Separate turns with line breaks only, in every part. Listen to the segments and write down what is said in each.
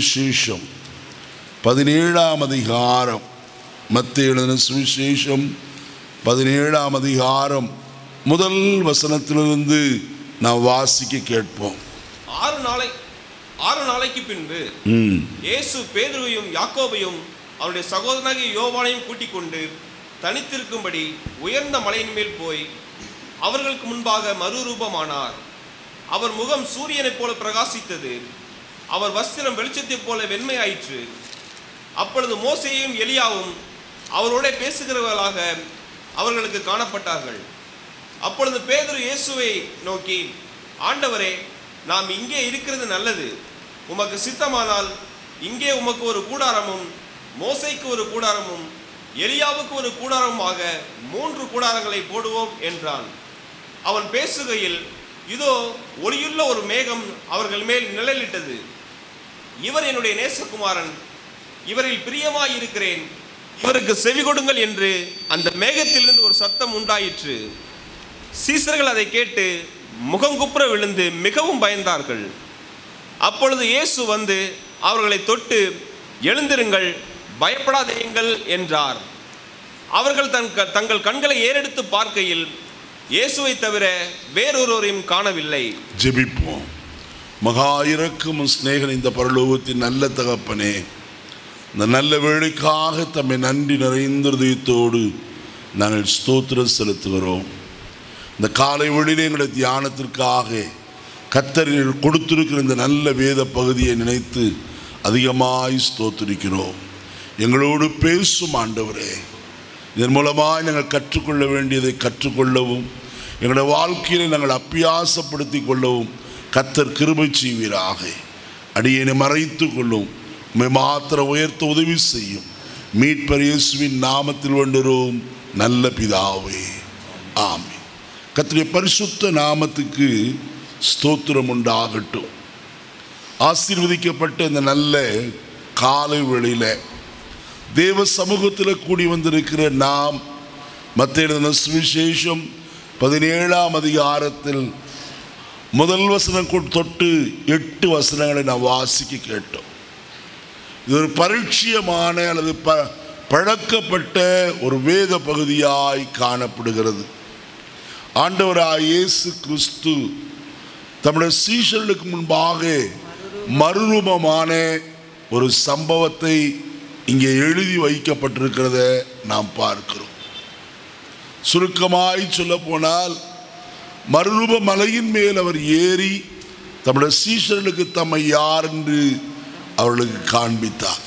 சுவிசேஷம் பதினேழாம் அதிகாரம் மத்திய எழுதின சுவிசேஷம் பதினேழாம் அதிகாரம் முதல் வசனத்திலிருந்து நாம் வாசிக்க கேட்போம்
ஆறு நாளை ஆறு நாளைக்கு பின்பு
ம்
இயேசு பேதுருவையும் யாக்கோபையும் அவருடைய சகோதரனாகிய யோவானையும் கூட்டிக் கொண்டு தனித்திருக்கும்படி உயர்ந்த மலையின் மேல் போய் அவர்களுக்கு முன்பாக மறுரூபமானார் அவர் முகம் சூரியனைப் போல பிரகாசித்தது அவர் வஸ்திரம் வெளிச்சத்தைப் போல வெண்மையாயிற்று அப்பொழுது மோசேயும் எலியாவும் அவரோட பேசுகிறவர்களாக அவர்களுக்கு காணப்பட்டார்கள் அப்பொழுது பேதுரு இயேசுவை நோக்கி ஆண்டவரே நாம் இங்கே இருக்கிறது நல்லது உமக்கு சித்தமானால் இங்கே உமக்கு ஒரு கூடாரமும் மோசைக்கு ஒரு கூடாரமும் எலியாவுக்கு ஒரு கூடாரமுமாக மூன்று கூடாரங்களை போடுவோம் என்றான் அவன் பேசுகையில் இதோ ஒளியுள்ள ஒரு மேகம் அவர்கள் மேல் நிழலிட்டது இவர் என்னுடைய நேசகுமாரன் இவரில் பிரியமாய் இருக்கிறேன் இவருக்கு செவி கொடுங்கள் என்று அந்த மேகத்திலிருந்து ஒரு சத்தம் உண்டாயிற்று சீசர்கள் அதை கேட்டு முகங்குப்புற விழுந்து மிகவும் பயந்தார்கள் அப்பொழுது இயேசு வந்து அவர்களை தொட்டு எழுந்திருங்கள் பயப்படாதீங்கள் என்றார் அவர்கள் தன் க- தங்கள் கண்களை ஏறெடுத்து பார்க்கையில் இயேசுவை தவிர வேறொருவரையும் காணவில்லை
ஜெபிப்போம் மகா இரக்கமும் சிநேகன் இந்த பரலோகத்தின் நல்ல தகப்பனே இந்த நல்ல வேலைக்காக தம்மை நன்றி நிறைந்த இதயத்தோடு நாங்கள் ஸ்தோத்திரம் செலுத்துகிறோம் இந்த காலை வெளியிலே எங்களுடைய தியானத்திற்காக கத்தரில் கொடுத்திருக்கிற இந்த நல்ல வேத பகுதியை நினைத்து அதிகமாய் ஸ்தோத்திரிக்கிறோம் எங்களோடு பேசும் ஆண்டவரே இதன் மூலமாய் நாங்கள் கற்றுக்கொள்ள வேண்டியதை கற்றுக்கொள்ளவும் எங்களுடைய வாழ்க்கையில நாங்கள் அப்பியாசப்படுத்திக் கொள்ளவும் கத்தர் கிருபை செய்வீராக அடியனை மறைத்து கொள்ளும் உம்மை மாத்திர உயர்த்த உதவி செய்யும் மீட்பர் இயேசுவின் நாமத்தில் வேண்டுகிறோம் நல்ல பிதாவே ஆமென் கர்த்தருடைய பரிசுத்த நாமத்துக்கு ஸ்தோத்திரம் உண்டாகட்டும் ஆசீர்வதிக்கப்பட்ட இந்த நல்ல காலை வேளையில தேவ சமூகத்தில் கூடி வந்திருக்கிற நாம் மத்திய எழுதின சுவிசேஷம் பதினேழாம் அதிகாரத்தில் முதல் வசனம் கொ- தொட்டு எட்டு வசனங்களை நாம் வாசிக்க கேட்டோம் இது ஒரு பரிட்சியமான அல்லது ப பழக்கப்பட்ட ஒரு வேத பகுதியாய் காணப்படுகிறது ஆண்டவராய் இயேசு கிறிஸ்து தம்முடைய சீஷர்களுக்கு முன்பாக மறுரூபமான ஒரு சம்பவத்தை இங்கே எழுதி வைக்கப்பட்டிருக்கிறத நாம் பார்க்கிறோம் சுருக்கமாய் சொல்ல போனால் மறுரூப மலையின் மேல் அவர் ஏறி தம்முடைய சீஷர்களுக்கு தம்மை யார் என்று அவர்களுக்கு காண்பித்தார்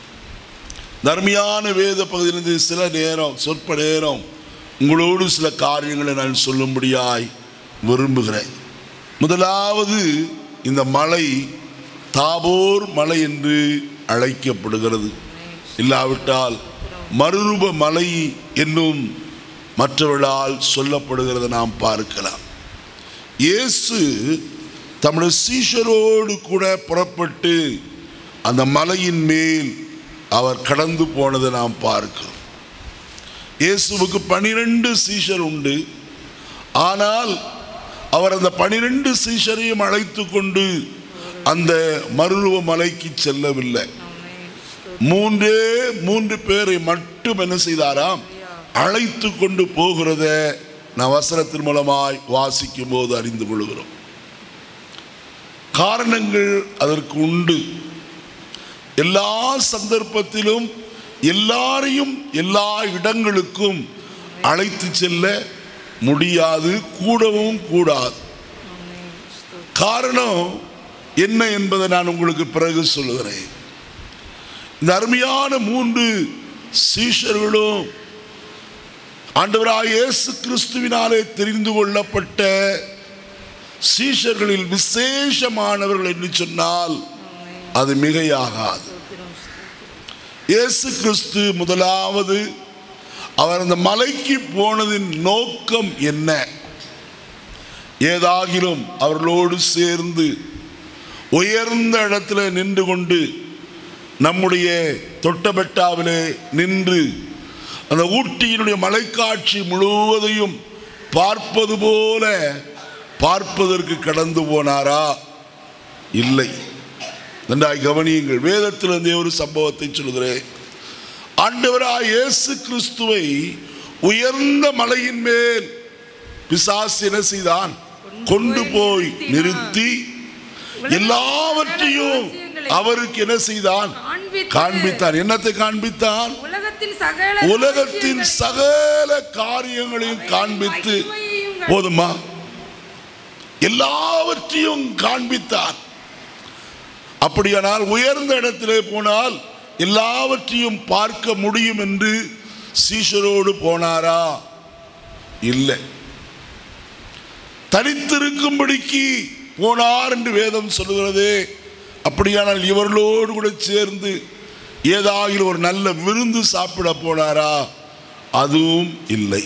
தர்மியான வேத பகுதியிலிருந்து சில நேரம் சொற்ப நேரம் உங்களோடு சில காரியங்களை நான் சொல்லும்படியாய் விரும்புகிறேன் முதலாவது இந்த மலை தாபோர் மலை என்று அழைக்கப்படுகிறது இல்லாவிட்டால் மறுரூப மலை என்னும் மற்றவர்களால் சொல்லப்படுகிறதை நாம் பார்க்கலாம் இயேசு தம்முடைய சீஷரோடு கூட புறப்பட்டு அந்த மலையின் மேல் அவர் கடந்து போனதை நாம் பார்க்கிறோம் இயேசுவுக்கு பனிரெண்டு சீஷர் உண்டு ஆனால் அவர் அந்த பனிரெண்டு சீஷரையும் அழைத்து கொண்டு அந்த மருருவ மலைக்கு செல்லவில்லை மூன்றே மூன்று பேரை மட்டும் என்ன செய்தாராம் அழைத்து கொண்டு போகிறத நான் வசனத்தின் மூலமாய் வாசிக்கும் போது அறிந்து கொள்கிறோம் காரணங்கள் அதற்கு உண்டு எல்லா சந்தர்ப்பத்திலும் எல்லாரையும் எல்லா இடங்களுக்கும் அழைத்து செல்ல முடியாது கூடவும் கூடாது காரணம் என்ன என்பதை நான் உங்களுக்கு பிறகு சொல்லுகிறேன் இந்த அருமையான மூன்று சீஷர்களும் ஆண்டவராய் இயேசு கிறிஸ்துவினாலே தெரிந்து கொள்ளப்பட்ட சீஷர்களில் விசேஷமானவர்கள் என்று சொன்னால் அது மிகையாகாது இயேசு கிறிஸ்து முதலாவது அவர் அந்த மலைக்கு போனதின் நோக்கம் என்ன ஏதாகிலும் அவர்களோடு சேர்ந்து உயர்ந்த இடத்துல நின்று கொண்டு நம்முடைய தொட்டபெட்டாவிலே நின்று அந்த ஊட்டியினுடைய மலைக்காட்சி முழுவதையும் பார்ப்பது போல பார்ப்பதற்கு கடந்து போனாரா இல்லை நன்றாய் கவனியுங்கள் வேதத்திலிருந்தே ஒரு சம்பவத்தை சொல்கிறேன் ஆண்டவராய் இயேசு கிறிஸ்துவை உயர்ந்த மலையின் மேல் பிசாசு என்ன செய்தான் கொண்டு போய் நிறுத்தி எல்லாவற்றையும் அவருக்கு என்ன செய்தான் காண்பித்தான் என்னத்தை காண்பித்தான்
உலகத்தின் சகல
உலகத்தின் சகல காரியங்களையும் காண்பித்து போதுமா எல்லாவற்றையும் காண்பித்தார் அப்படியானால் உயர்ந்த இடத்திலே போனால் எல்லாவற்றையும் பார்க்க முடியும் என்று சீஷரோடு போனாரா இல்லை தனித்திருக்கும்படிக்கு போனார் என்று வேதம் சொல்லுகிறது அப்படியானால் இவர்களோடு கூட சேர்ந்து ஏதாகிலும் ஒரு நல்ல விருந்து சாப்பிட போனாரா அதுவும் இல்லை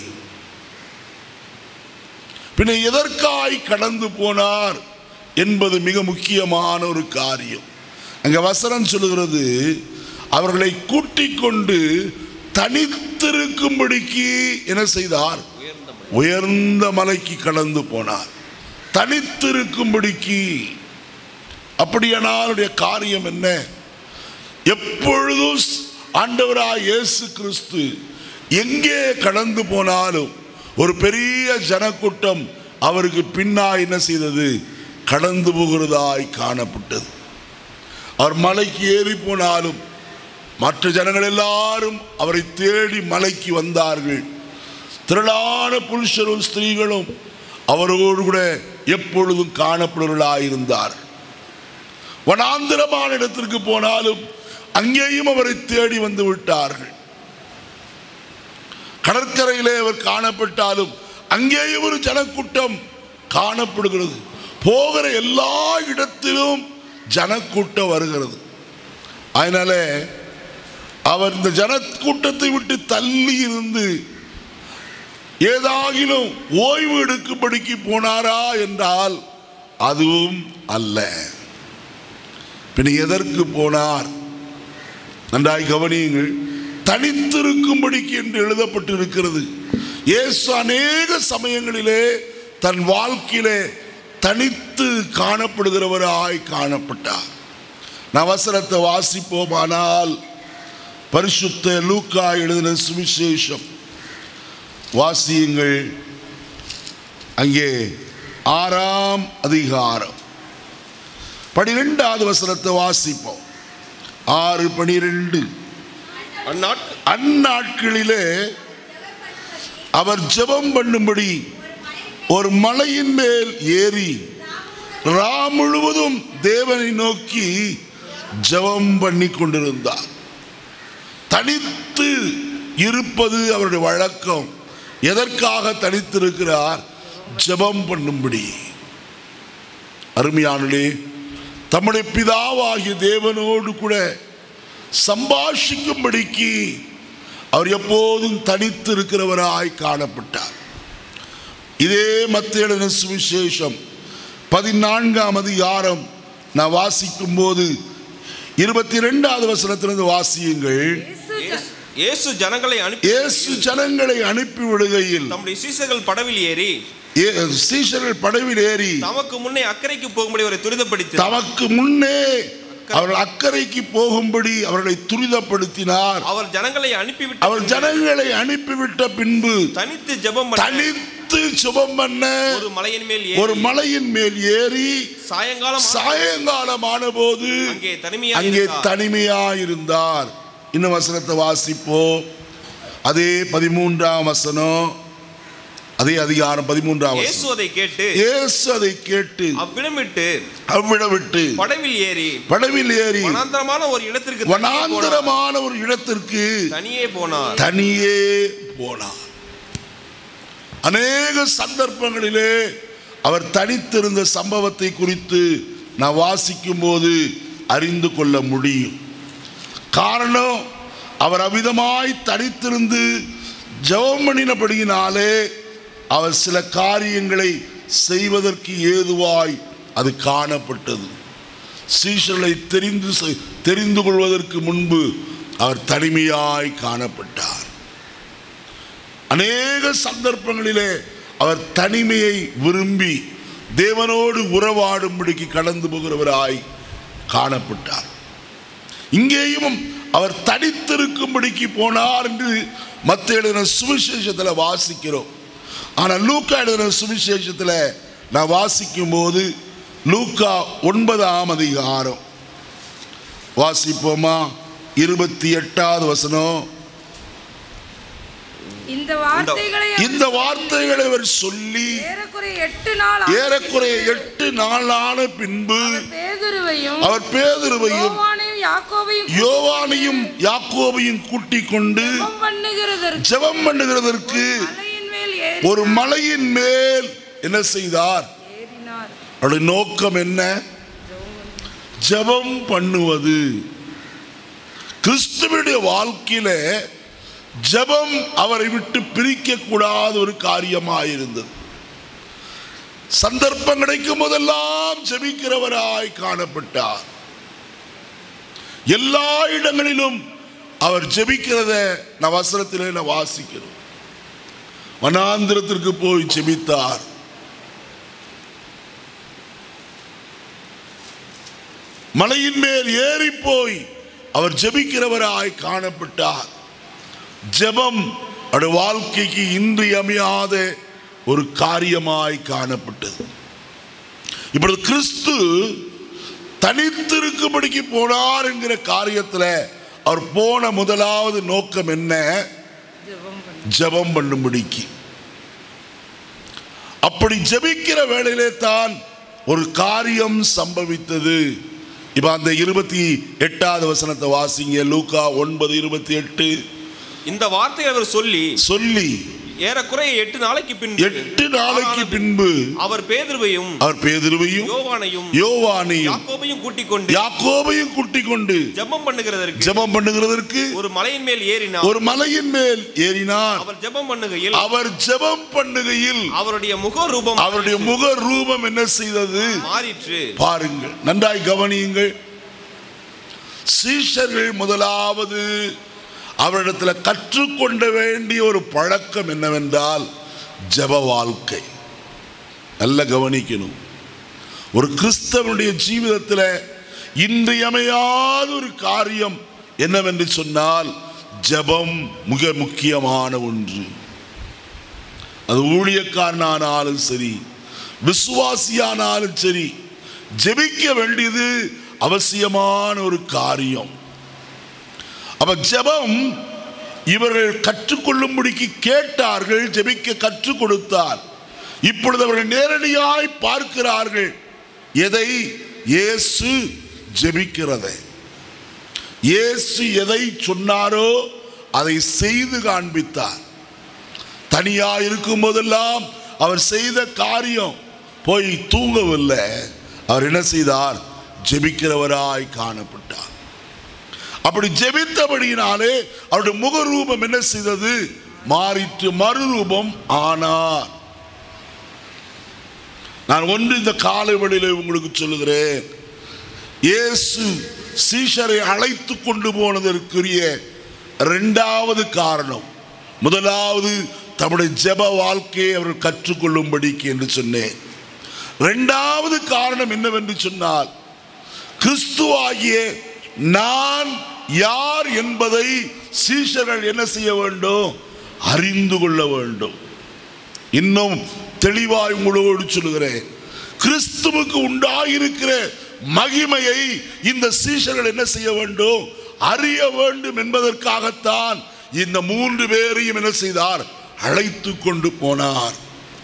பின்ன எதற்காய் கடந்து போனார் என்பது மிக முக்கியமான ஒரு காரியம் அங்க வசனம் சொல்லுகிறது அவர்களை கூட்டிக் கொண்டு தனித்திருக்கும்படிக்கு என்ன செய்தார்
உயர்ந்த மலை.
உயர்ந்த மலைக்கு கடந்து போனார் தனித்திருக்கும்படிக்கு அப்படியானாலுடைய காரியம் என்ன எப்பொழுதும் ஆண்டவராய் இயேசு கிறிஸ்து எங்கே கடந்து போனாலும் ஒரு பெரிய ஜனக்கூட்டம் அவருக்கு பின்னா என்ன செய்தது கடந்து போகிறதாய் காணப்பட்டது அவர் மலைக்கு ஏறி போனாலும் மற்ற ஜனங்கள் எல்லாரும் அவரை தேடி மலைக்கு வந்தார்கள் திரளான புருஷரும் ஸ்திரீகளும் அவரோடு கூட எப்பொழுதும் காணப்படுவர்களாயிருந்தார் வனாந்திரமான இடத்திற்கு போனாலும் அங்கேயும் அவரை தேடி வந்து விட்டார்கள் கடற்கரையிலே அவர் காணப்பட்டாலும் அங்கேயும் ஒரு ஜனக்கூட்டம் காணப்படுகிறது போகிற எல்லா இடத்திலும் ஜனக்கூட்டம் வருகிறது அதனால அவர் இந்த ஜனக்கூட்டத்தை விட்டு தள்ளி இருந்து ஏதாகிலும் ஓய்வு எடுக்கும்படிக்கு போனாரா என்றால் அதுவும் அல்ல பின் எதற்கு போனார் நன்றாய் கவனியுங்கள் தனித்திருக்கும்படிக்கு என்று எழுதப்பட்டிருக்கிறது இயேசு அநேக சமயங்களிலே தன் வாழ்க்கையிலே தனித்து காணப்படுகிறவராய் காணப்பட்டார் நான் வசனத்தை வாசிப்போமானால் பரிசுத்த லூக்கா எழுதின சுவிசேஷம் வாசியுங்கள் அங்கே ஆறாம் அதிகாரம் பனிரெண்டாவது வசனத்தை வாசிப்போம் ஆறு பனிரெண்டு
அந்நாட்கள்
அந்நாட்களிலே அவர் ஜெபம் பண்ணும்படி ஒரு மலையின் மேல் ஏறி ரா முழுவதும் தேவனை நோக்கி ஜெபம் பண்ணி கொண்டிருந்தார் தனித்து இருப்பது அவருடைய வழக்கம் எதற்காக தனித்திருக்கிறார் ஜெபம் பண்ணும்படி அருமையானே தம்முடைய பிதாவாகிய தேவனோடு கூட சம்பாஷிக்கும்படிக்கு அவர் எப்போதும் தனித்து இருக்கிறவராய் காணப்பட்டார் இதே மத்திய சுவிசேஷம் பதினான்காம் அதிகாரம் நான் வாசிக்கும் போது இருபத்தி ரெண்டாவது வசனத்திலிருந்து வாசியுங்கள்
இயேசு
இயேசு- இயேசு ஜனங்களை அனுப்பி
இயேசு ஜனங்களை அனுப்பி விடுகையில்
தம்முடைய சீசர்கள் படவில் ஏறி
ஏ- சீஷர்கள் படவில் ஏறி
தமக்கு முன்னே அக்கறைக்கு போகும்படி அவரை துரிதப்படுத்தி
தமக்கு முன்னே அவர்கள் அக்கறைக்கு போகும்படி அவர்களை துரிதப்படுத்தினார்
அவர் ஜனங்களை அனுப்பிவிட்டு
அவர் ஜனங்களை அனுப்பிவிட்ட பின்பு
தனித்து ஜெபம் பண்ண
தனித்து சுபம் பண்ண
ஒரு மலையின் மேல்
ஒரு
ஏறி
மலையின் மேல் ஏறி
சாயங்காலம்
சாயங்காலமான போது
அங்கே தனிமையாக
அங்கே
இருந்தார்.
தனிமையாயிருந்தார் இன்னும் வசனத்தை வாசிப்போம் அதே பதிமூன்றாம் வசனம் அதே அதிகாரம் பதிமூன்றாம்
இயேசு
வசனம்
அதை கேட்டு
இயேசு அதை கேட்டு
அவ்விடமிட்டு
அவ்விட விட்டு
படவில் ஏறி
படவில் ஏறி
வனாந்தரமான ஒரு இடத்திற்கு தனியே போனார்.
வனாந்தரமான ஒரு இடத்திற்கு
தனியே போனார்
தனியே போனார் அநேக சந்தர்ப்பங்களிலே அவர் தனித்திருந்த சம்பவத்தை குறித்து நான் வாசிக்கும் போது அறிந்து கொள்ள முடியும் காரணம் அவர் அவிதமாய் தனித்திருந்து ஜெபம் பண்ணினபடியினாலே அவர் சில காரியங்களை செய்வதற்கு ஏதுவாய் அது காணப்பட்டது சீஷர்களை தெரிந்து செ- தெரிந்து கொள்வதற்கு முன்பு அவர் தனிமையாய் காணப்பட்டார் அநேக சந்தர்ப்பங்களிலே அவர் தனிமையை விரும்பி தேவனோடு உறவாடும்படிக்கு கடந்து போகிறவராய் காணப்பட்டார் இங்கேயும் அவர் தனித்திருக்கும்படிக்கு போனார் என்று மத்த எழுதின சுவிசேஷத்தில் வாசிக்கிறோம் ஆனால் லூக்கா எழுதின சுவிசேஷத்தில் நான் வாசிக்கும் போது லூக்கா ஒன்பதாம் அதிகாரம் வாசிப்போமா இருபத்தி எட்டாவது வசனம்
இந்த வார்த்தைகளை
இந்த வார்த்தைகளை அவர் சொல்லி
ஏறக்குறைய எட்டு நாள்
ஏறக்குறைய எட்டு நாளான பின்பு
பேதுருவையும்
அவர் பேதுருவையும்
யோவானையும் யாக்கோபையும்
யோவானையும் யாக்கோபையும் கூட்டிக் கொண்டு
ஜெபம் பண்ணுகிறதற்கு
ஜெபம் பண்ணுகிறதற்கு
மலையின் மேல் ஏறி
ஒரு மலையின் மேல் என்ன செய்தார்
ஏறினார்
அவருடைய நோக்கம் என்ன ஜெபம் பண்ணுவது கிறிஸ்துவனுடைய வாழ்க்கையில ஜெபம் அவரை விட்டு பிரிக்க கூடாத ஒரு காரியமாயிருந்தது சந்தர்ப்பம் கிடைக்கும் போதெல்லாம் ஜெபிக்கிறவராய் காணப்பட்டார் எல்லா இடங்களிலும் அவர் ஜெபிக்கிறத நான் வசனத்திலே நான் வாசிக்கிறோம் வனாந்திரத்திற்கு போய் ஜெபித்தார் மலையின் மேல் ஏறி போய் அவர் ஜெபிக்கிறவராய் காணப்பட்டார் ஜெபம் அவருடைய வாழ்க்கைக்கு இன்றியமையாத ஒரு காரியமாய் காணப்பட்டது இப்பொழுது கிறிஸ்து தனித்திருக்கும்படிக்கு போனார் என்கிற காரியத்தில் அவர் போன முதலாவது நோக்கம் என்ன
ஜெபம் பண்ணு
ஜெபம் பண்ணும்படிக்கு அப்படி ஜெபிக்கிற வேளையிலே தான் ஒரு காரியம் சம்பவித்தது இப்ப அந்த இருபத்தி எட்டாவது வசனத்தை வாசிங்க லூக்கா ஒன்பது இருபத்தி எட்டு
இந்த வார்த்தையை அவர் சொல்லி
சொல்லி
ஏறக்குறைய எட்டு நாளைக்கு பின்பு
எட்டு நாளைக்கு
ஆறான
பின்பு
அவர் பேதுருவையும்
அவர் பேதுருவையும்
யோவானையும்
யோவானையும்
யாக்கோபையும் கூட்டிக் கொண்டு
யாக்கோபையும் கூட்டிக் கொண்டு
ஜெபம் பண்ணுகிறதற்கு
ஜெபம் பண்ணுகிறதற்கு
ஒரு மலையின் மேல் ஏறினார்
ஒரு மலையின் மேல் ஏறினார்
அவர் ஜெபம் பண்ணுகையில்
அவர் ஜெபம் பண்ணுகையில்
அவருடைய முக ரூபம்
அவருடைய முக ரூபம் என்ன செய்தது
மாறிற்று
பாருங்கள் நன்றாய் கவனியுங்கள் சீஷர்கள் முதலாவது அவரிடத்தில் கற்றுக்கொண்ட வேண்டிய ஒரு பழக்கம் என்னவென்றால் ஜெப வாழ்க்கை நல்ல கவனிக்கணும் ஒரு கிறிஸ்தவனுடைய ஜீவிதத்தில் இன்றியமையாத ஒரு காரியம் என்னவென்று சொன்னால் ஜெபம் மிக முக்கியமான ஒன்று அது ஊழியக்காரனானாலும் சரி விசுவாசியானாலும் சரி ஜெபிக்க வேண்டியது அவசியமான ஒரு காரியம் அப்ப ஜெபம் இவர்கள் கற்றுக்கொள்ளும்படிக்கு கேட்டார்கள் ஜெபிக்க கற்றுக் கொடுத்தார் இப்பொழுது அவர்கள் நேரடியாய் பார்க்கிறார்கள் எதை இயேசு ஜெபிக்கிறதை இயேசு எதை சொன்னாரோ அதை செய்து காண்பித்தார் தனியா இருக்கும் போதெல்லாம் அவர் செய்த காரியம் போய் தூங்கவில்லை அவர் என்ன செய்தார் ஜெபிக்கிறவராய் காணப்பட்டார் அப்படி ஜெபித்தபடியினாலே அவருடைய முகரூபம் என்ன செய்தது மாறிற்று மறுரூபம் ஆனார் நான் ஒன்று இந்த காலைவெளியிலே உங்களுக்கு சொல்லுகிறேன் இயேசு சீஷரை அழைத்து கொண்டு போனதற்குரிய இரண்டாவது காரணம் முதலாவது தம்முடைய ஜெப வாழ்க்கையை அவர் கற்றுக்கொள்ளும்படிக்கு என்று சொன்னேன் இரண்டாவது காரணம் என்னவென்று சொன்னால் கிறிஸ்துவாகிய நான் யார் என்பதை சீஷர்கள் என்ன செய்ய வேண்டும் அறிந்து கொள்ள வேண்டும் இன்னும் தெளிவாய் உங்களோடு சொல்லுகிறேன் கிறிஸ்துவுக்கு உண்டாயிருக்கிற மகிமையை இந்த சீஷர்கள் என்ன செய்ய வேண்டும் அறிய வேண்டும் என்பதற்காகத்தான் இந்த மூன்று பேரையும் என்ன செய்தார் அழைத்து கொண்டு போனார்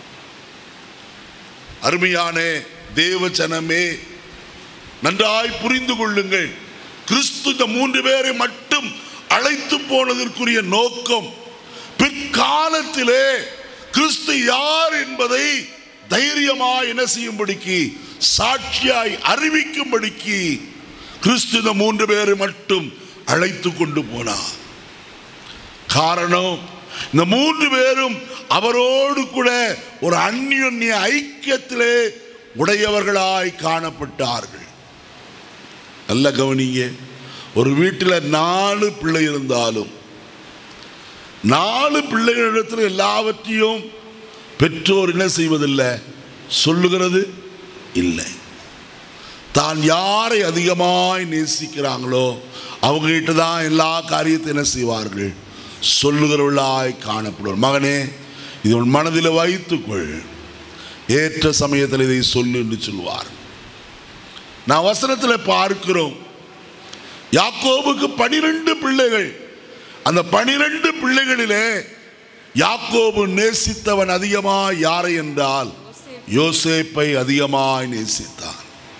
அருமையான தேவ ஜனமே நன்றாய் புரிந்து கொள்ளுங்கள் கிறிஸ்து இந்த மூன்று பேரை மட்டும் அழைத்து போனதற்குரிய நோக்கம் பிற்காலத்திலே கிறிஸ்து யார் என்பதை தைரியமாய் என்ன செய்யும்படிக்கு சாட்சியாய் அறிவிக்கும்படிக்கு கிறிஸ்து இந்த மூன்று பேரை மட்டும் அழைத்து கொண்டு போனார் காரணம் இந்த மூன்று பேரும் அவரோடு கூட ஒரு அந்யோன்ய ஐக்கியத்திலே உடையவர்களாய் காணப்பட்டார்கள் நல்ல கவனிங்க ஒரு வீட்டில் நாலு பிள்ளை இருந்தாலும் நாலு பிள்ளைகளிடத்தில் எல்லாவற்றையும் பெற்றோர் என்ன செய்வதில்லை சொல்லுகிறது இல்லை தான் யாரை அதிகமாய் நேசிக்கிறாங்களோ அவங்ககிட்ட தான் எல்லா காரியத்தையும் என்ன செய்வார்கள் சொல்லுகிறவர்களாய் காணப்படுவார் மகனே இது உன் மனதில் வைத்துக்கொள் ஏற்ற சமயத்தில் இதை சொல்லு என்று சொல்வார் நான் வசனத்தில் பார்க்கிறோம் யாக்கோபுக்கு பனிரெண்டு பிள்ளைகள் அந்த பனிரெண்டு பிள்ளைகளிலே யாக்கோபு நேசித்தவன் அதிகமாய் யாரை என்றால் யோசேப்பை அதிகமாய் நேசித்தான்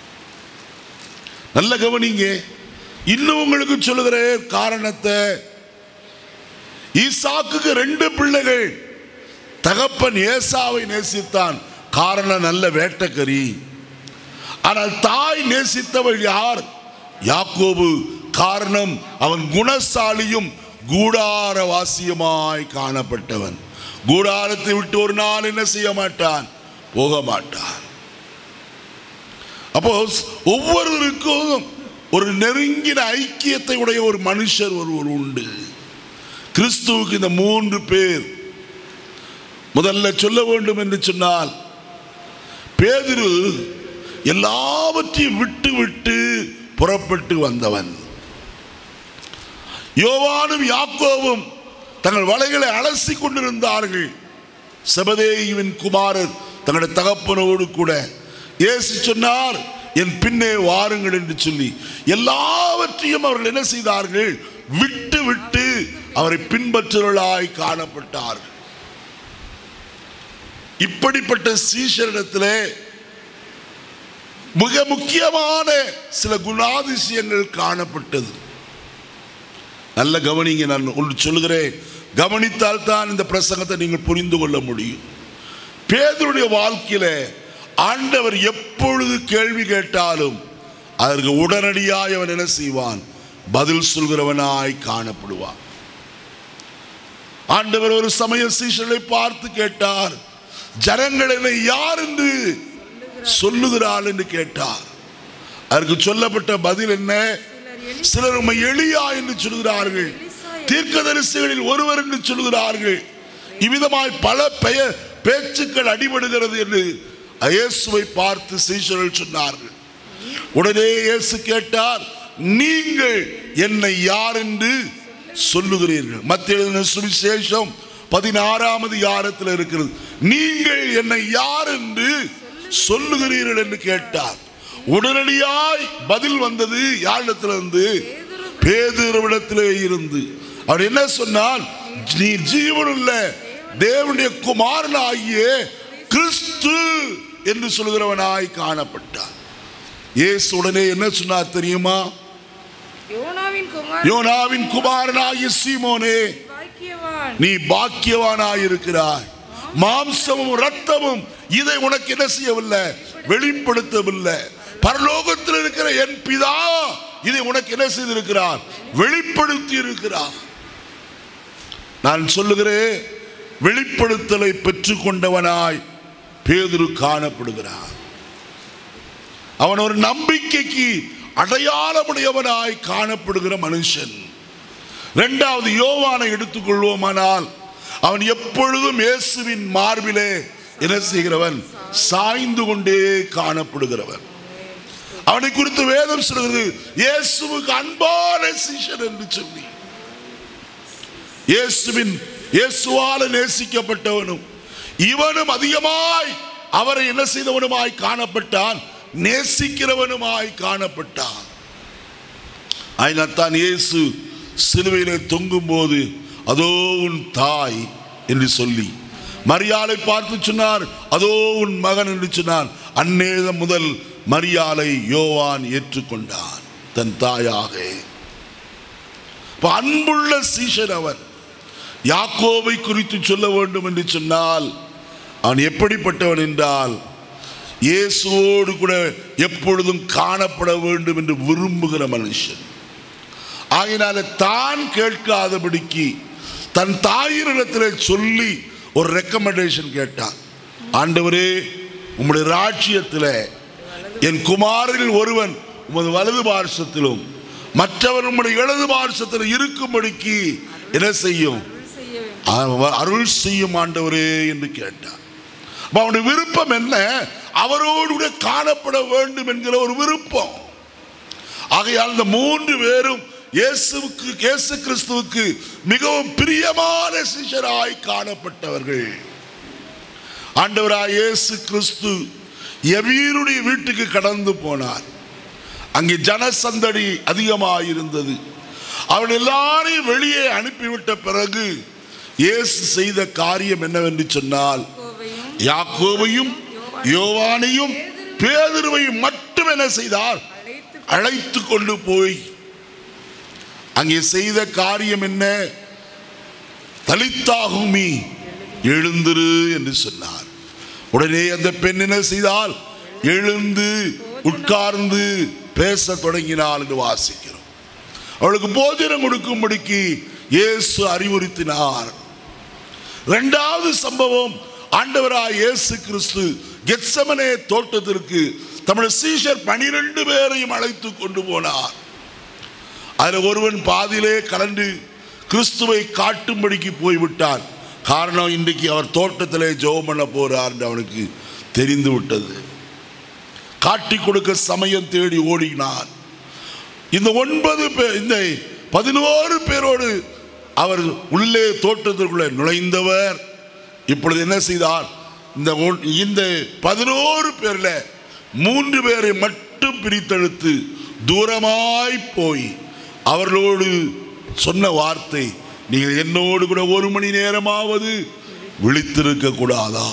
நல்ல கவனிங்க இன்னும் உங்களுக்கு சொல்லுகிற காரணத்தை ஈசாக்குக்கு ரெண்டு பிள்ளைகள் தகப்பன் ஏசாவை நேசித்தான் காரணம் நல்ல வேட்டக்கறி ஆனால் தாய் நேசித்தவள் யார் யாக்கோபு காரணம் அவன் குணசாலியும் கூடாரவாசியுமாய் காணப்பட்டவன் கூடாரத்தை விட்டு ஒரு நாள் என்ன செய்ய மாட்டான் போக மாட்டான் அப்போ ஒவ்வொருவருக்கும் ஒரு நெருங்கின ஐக்கியத்தை உடைய ஒரு மனுஷர் ஒருவர் உண்டு கிறிஸ்துவுக்கு இந்த மூன்று பேர் முதல்ல சொல்ல வேண்டும் என்று சொன்னால் பேதுரு எல்லாவற்றையும் விட்டு விட்டு புறப்பட்டு வந்தவன் யோவானும் யாக்கோவும் தங்கள் வலைகளை அலசி கொண்டிருந்தார்கள் செபதேயுவின் குமாரர் தங்களுடைய தகப்பனோடு கூட இயேசு சொன்னார் என் பின்னே வாருங்கள் என்று சொல்லி எல்லாவற்றையும் அவர்கள் என்ன செய்தார்கள் விட்டு விட்டு அவரை பின்பற்றுவர்களாய் காணப்பட்டார்கள் இப்படிப்பட்ட சீஷரிடத்திலே மிக முக்கியமான சில குணாதிசயங்கள் காணப்பட்டது நல்ல கவனிங்க நான் ஒன்று சொல்லுகிறேன் கவனித்தால் தான் இந்த பிரசங்கத்தை நீங்கள் புரிந்து கொள்ள முடியும் பேதருடைய வாழ்க்கையில ஆண்டவர் எப்பொழுது கேள்வி கேட்டாலும் அதற்கு உடனடியாய் அவன் என்ன செய்வான் பதில் சொல்கிறவனாய் காணப்படுவான் ஆண்டவர் ஒரு சமய சீஷர்களை பார்த்து கேட்டார் ஜனங்கள் என்னை யார் என்று சொல்லுகிறாள் என்று கேட்டார் அதற்கு சொல்லப்பட்ட பதில் என்ன சிலர் உம்மை எளியா என்று சொல்கிறார்கள் தீர்க்கதரிசிகளில் ஒருவர் என்று சொல்கிறார்கள் இவ்விதமாய் பல பெயர் பேச்சுக்கள் அடிபடுகிறது என்று இயேசுவை பார்த்து சீஷர்கள் சொன்னார்கள் உடனே இயேசு கேட்டார் நீங்கள் என்னை யார் என்று சொல்லுகிறீர்கள் மத்திய சுவிசேஷம் பதினாறாம் அதிகாரத்தில் இருக்கிறது நீங்கள் என்னை யார் என்று சொல்லுகிறீர்கள் என்று கேட்டார் உடனடியாய் பதில் வந்தது யாரிடத்திலிருந்து பேதுருவிடத்திலே இருந்து அவர் என்ன சொன்னால் நீ ஜீவனுள்ள தேவனுடைய குமாரனாகிய கிறிஸ்து என்று சொல்கிறவனாய் காணப்பட்டார் இயேசு உடனே என்ன சொன்னார் தெரியுமா
யோனாவின் குமார்
யோனாவின் குமாரனாகிய சீமோனே
பாக்கியவான்
நீ பாக்கியவானாய் இருக்கிறாய் மாம்சமும் ரத்தமும் இதை உனக்கு என்ன செய்யவில்லை வெளிப்படுத்தவில்லை பரலோகத்தில் இருக்கிற என் பிதா இதை உனக்கு என்ன செய்திருக்கிறார் வெளிப்படுத்தி இருக்கிறார் நான் சொல்லுகிறேன் வெளிப்படுத்தலை பெற்றுக்கொண்டவனாய் பேதுரு காணப்படுகிறார் அவன் ஒரு நம்பிக்கைக்கு அடையாளமுடையவனாய் காணப்படுகிற மனுஷன் இரண்டாவது யோவானை எடுத்துக்கொள்வோமானால் அவன் எப்பொழுதும் இயேசுவின் மார்பிலே என்ன செய்கிறவன் சாய்ந்து கொண்டே காணப்படுகிறவன் அவனை குறித்து வேதம் சொல்கிறது இயேசுவுக்கு அன்பான சிஷ்யன் என்று சொல்லி இயேசுவின் இயேசுவால நேசிக்கப்பட்டவனும் இவனும் அதிகமாய் அவரை என்ன செய்தவனுமாய் காணப்பட்டான் நேசிக்கிறவனுமாய் காணப்பட்டான் அதனால்தான் இயேசு சிலுவையிலே தொங்கும் போது அதோ உன் தாய் என்று சொல்லி மரியாளை பார்த்து சொன்னார் அதோ உன் மகன் என்று சொன்னார் அந்நேரம் முதல் மரியாளை யோவான் ஏற்றுக்கொண்டான் தன் தாயாக இப்ப அன்புள்ள சீஷன் அவன் யாக்கோவை குறித்து சொல்ல வேண்டும் என்று சொன்னால் அவன் எப்படிப்பட்டவன் என்றால் இயேசுவோடு கூட எப்பொழுதும் காணப்பட வேண்டும் என்று விரும்புகிற மனுஷன் ஆகினால தான் கேட்காதபடிக்கு தன் தாயினிடத்தில் சொல்லி ஒரு ரெக்கமெண்டேஷன் கேட்டான் ஆண்டவரே உம்முடைய ராட்சியத்தில் என் குமாரில் ஒருவன் உமது வலது பார்சத்திலும் மற்றவர் உம்முடைய இடது பார்சத்தில் இருக்கும்படிக்கு என்ன செய்யும்
அருள் செய்ய வேண்டும்
அவர் அருள் செய்யும் ஆண்டவரே என்று கேட்டார் அப்ப அவனுடைய விருப்பம் என்ன அவரோடு கூட காணப்பட வேண்டும் என்கிற ஒரு விருப்பம் ஆகையால் இந்த மூன்று பேரும் இயேசுவுக்கு இயேசு கிறிஸ்துவுக்கு மிகவும் பிரியமான சிஷராய் காணப்பட்டவர்கள் ஆண்டவராய் இயேசு கிறிஸ்து எவீருடைய வீட்டுக்கு கடந்து போனார் அங்கே ஜனசந்தடி அதிகமாக இருந்தது அவள் எல்லாரையும் வெளியே அனுப்பிவிட்ட பிறகு இயேசு செய்த காரியம் என்னவென்று சொன்னால்
கோவையும்
யாக்கோவையும் யோவானையும் பேதுருவையும் மட்டும் என்ன செய்தார்
அழைத்து
அழைத்து கொண்டு போய் அங்கே செய்த காரியம் என்ன தலித்தாகுமி எழுந்திரு என்று சொன்னார் உடனே அந்த பெண் என்ன செய்தால் எழுந்து உட்கார்ந்து பேச தொடங்கினாள் என்று வாசிக்கிறோம் அவளுக்கு போஜனம் கொடுக்கும்படிக்கு இயேசு அறிவுறுத்தினார் இரண்டாவது சம்பவம் ஆண்டவராய் இயேசு கிறிஸ்து கெத்சமனே தோட்டத்திற்கு தம்முடைய சீஷர் பனிரெண்டு பேரையும் அழைத்து கொண்டு போனார் அதில் ஒருவன் பாதியிலே கலந்து கிறிஸ்துவை காட்டும்படிக்கு போய்விட்டான் காரணம் இன்றைக்கு அவர் தோட்டத்திலே ஜெபம் பண்ண போறார் என்று அவனுக்கு தெரிந்து விட்டது காட்டி கொடுக்க சமயம் தேடி ஓடினான் இந்த ஒன்பது பேர் இந்த பதினோரு பேரோடு அவர் உள்ளே தோட்டத்திற்குள்ளே நுழைந்தவர் இப்பொழுது என்ன செய்தார் இந்த ஒன்- இந்த பதினோரு பேர்ல மூன்று பேரை மட்டும் பிரித்தெடுத்து தூரமாய் போய் அவர்களோடு சொன்ன வார்த்தை நீங்கள் என்னோடு கூட ஒரு மணி நேரமாவது விழித்திருக்க கூடாதா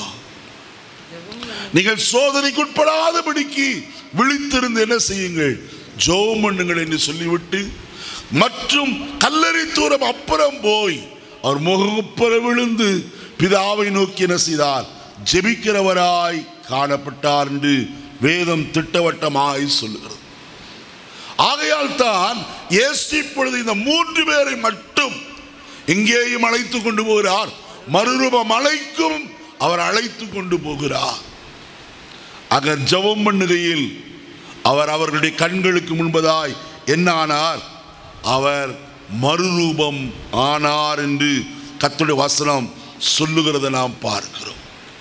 நீங்கள் சோதனைக்குட்படாதபடிக்கு விழித்திருந்து என்ன செய்யுங்கள் ஜோம் பண்ணுங்கள் என்று சொல்லிவிட்டு மற்றும் கல்லறை தூரம் அப்புறம் போய் அவர் முகப்புற விழுந்து பிதாவை நோக்கி என்ன செய்தார் ஜெபிக்கிறவராய் காணப்பட்டார் என்று வேதம் திட்டவட்டமாய் சொல்லுகிறது ஆகையால் தான் இயேசு இப்பொழுது இந்த மூன்று பேரை மட்டும் எங்கேயும் அழைத்து கொண்டு போகிறார் மறுரூப மலைக்கும் அவர் அழைத்து கொண்டு போகிறார் அகர் ஜெபம் பண்ணுகையில் அவர் அவர்களுடைய கண்களுக்கு முன்பதாய் என்ன ஆனார் அவர் மறுரூபம் ஆனார் என்று கர்த்தருடைய வசனம் சொல்லுகிறதை நாம் பார்க்கிறோம்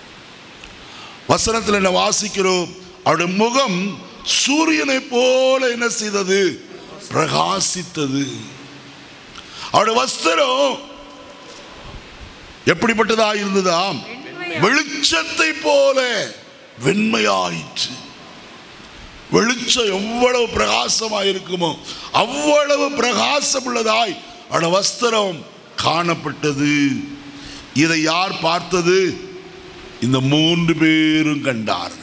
வசனத்தில் என்ன வாசிக்கிறோம் அவருடைய முகம் சூரியனை போல என்ன செய்தது பிரகாசித்தது அவருடைய வஸ்திரம் எப்படிப்பட்டதா இருந்ததாம்
வெண்மையா
வெளிச்சத்தை போல வெண்மையாயிற்று வெளிச்சம் எவ்வளவு பிரகாசமாய் இருக்குமோ அவ்வளவு பிரகாசம் உள்ளதாய் அவட வஸ்திரம் காணப்பட்டது இதை யார் பார்த்தது இந்த மூன்று பேரும் கண்டார்கள்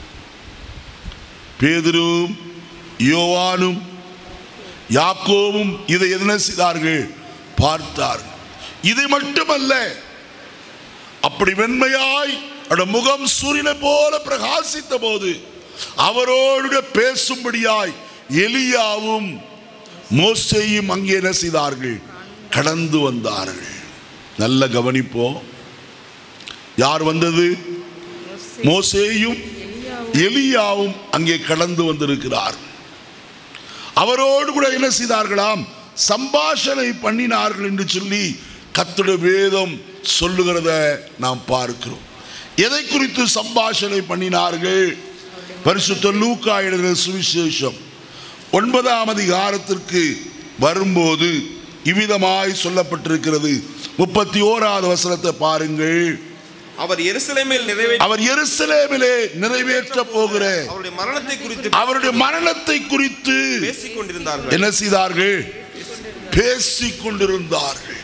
பேதுரும் யோவானும் யாக்கோவும் இதை என்ன செய்தார்கள் பார்த்தார்கள் இது மட்டுமல்ல அப்படி வெண்மையாய் அவருடைய முகம் சூரியனை போல பிரகாசித்த போது அவரோடு பேசும்படியாய் எலியாவும் மோசேயும் அங்கே என்ன செய்தார்கள் கடந்து வந்தார்கள் நல்ல கவனிப்போம் யார் வந்தது மோசேயும் எலியாவும் அங்கே கடந்து வந்திருக்கிறார் அவரோடு கூட என்ன செய்தார்களாம் சம்பாஷணை பண்ணினார்கள் என்று சொல்லி கர்த்தருடைய வேதம் சொல்லுகிறத நாம் பார்க்கிறோம் எதை குறித்து சம்பாஷணை பண்ணினார்கள் பரிசுத்த லூக்கா எழுதுகிற சுவிசேஷம் ஒன்பதாம் அதிகாரத்திற்கு வரும்போது இவ்விதமாய் சொல்லப்பட்டிருக்கிறது முப்பத்தி ஓராவது வசனத்தை பாருங்கள்
அவர் எருசலேமில் நிறைவேற்ற
அவர் எருசலேமிலே நிறைவேற்ற போகிற
அவருடைய மரணத்தை குறித்து
அவருடைய மரணத்தை குறித்து
பேசிக் கொண்டிருந்தார்கள்
என்ன செய்தார்கள் பேசிக் கொண்டிருந்தார்கள்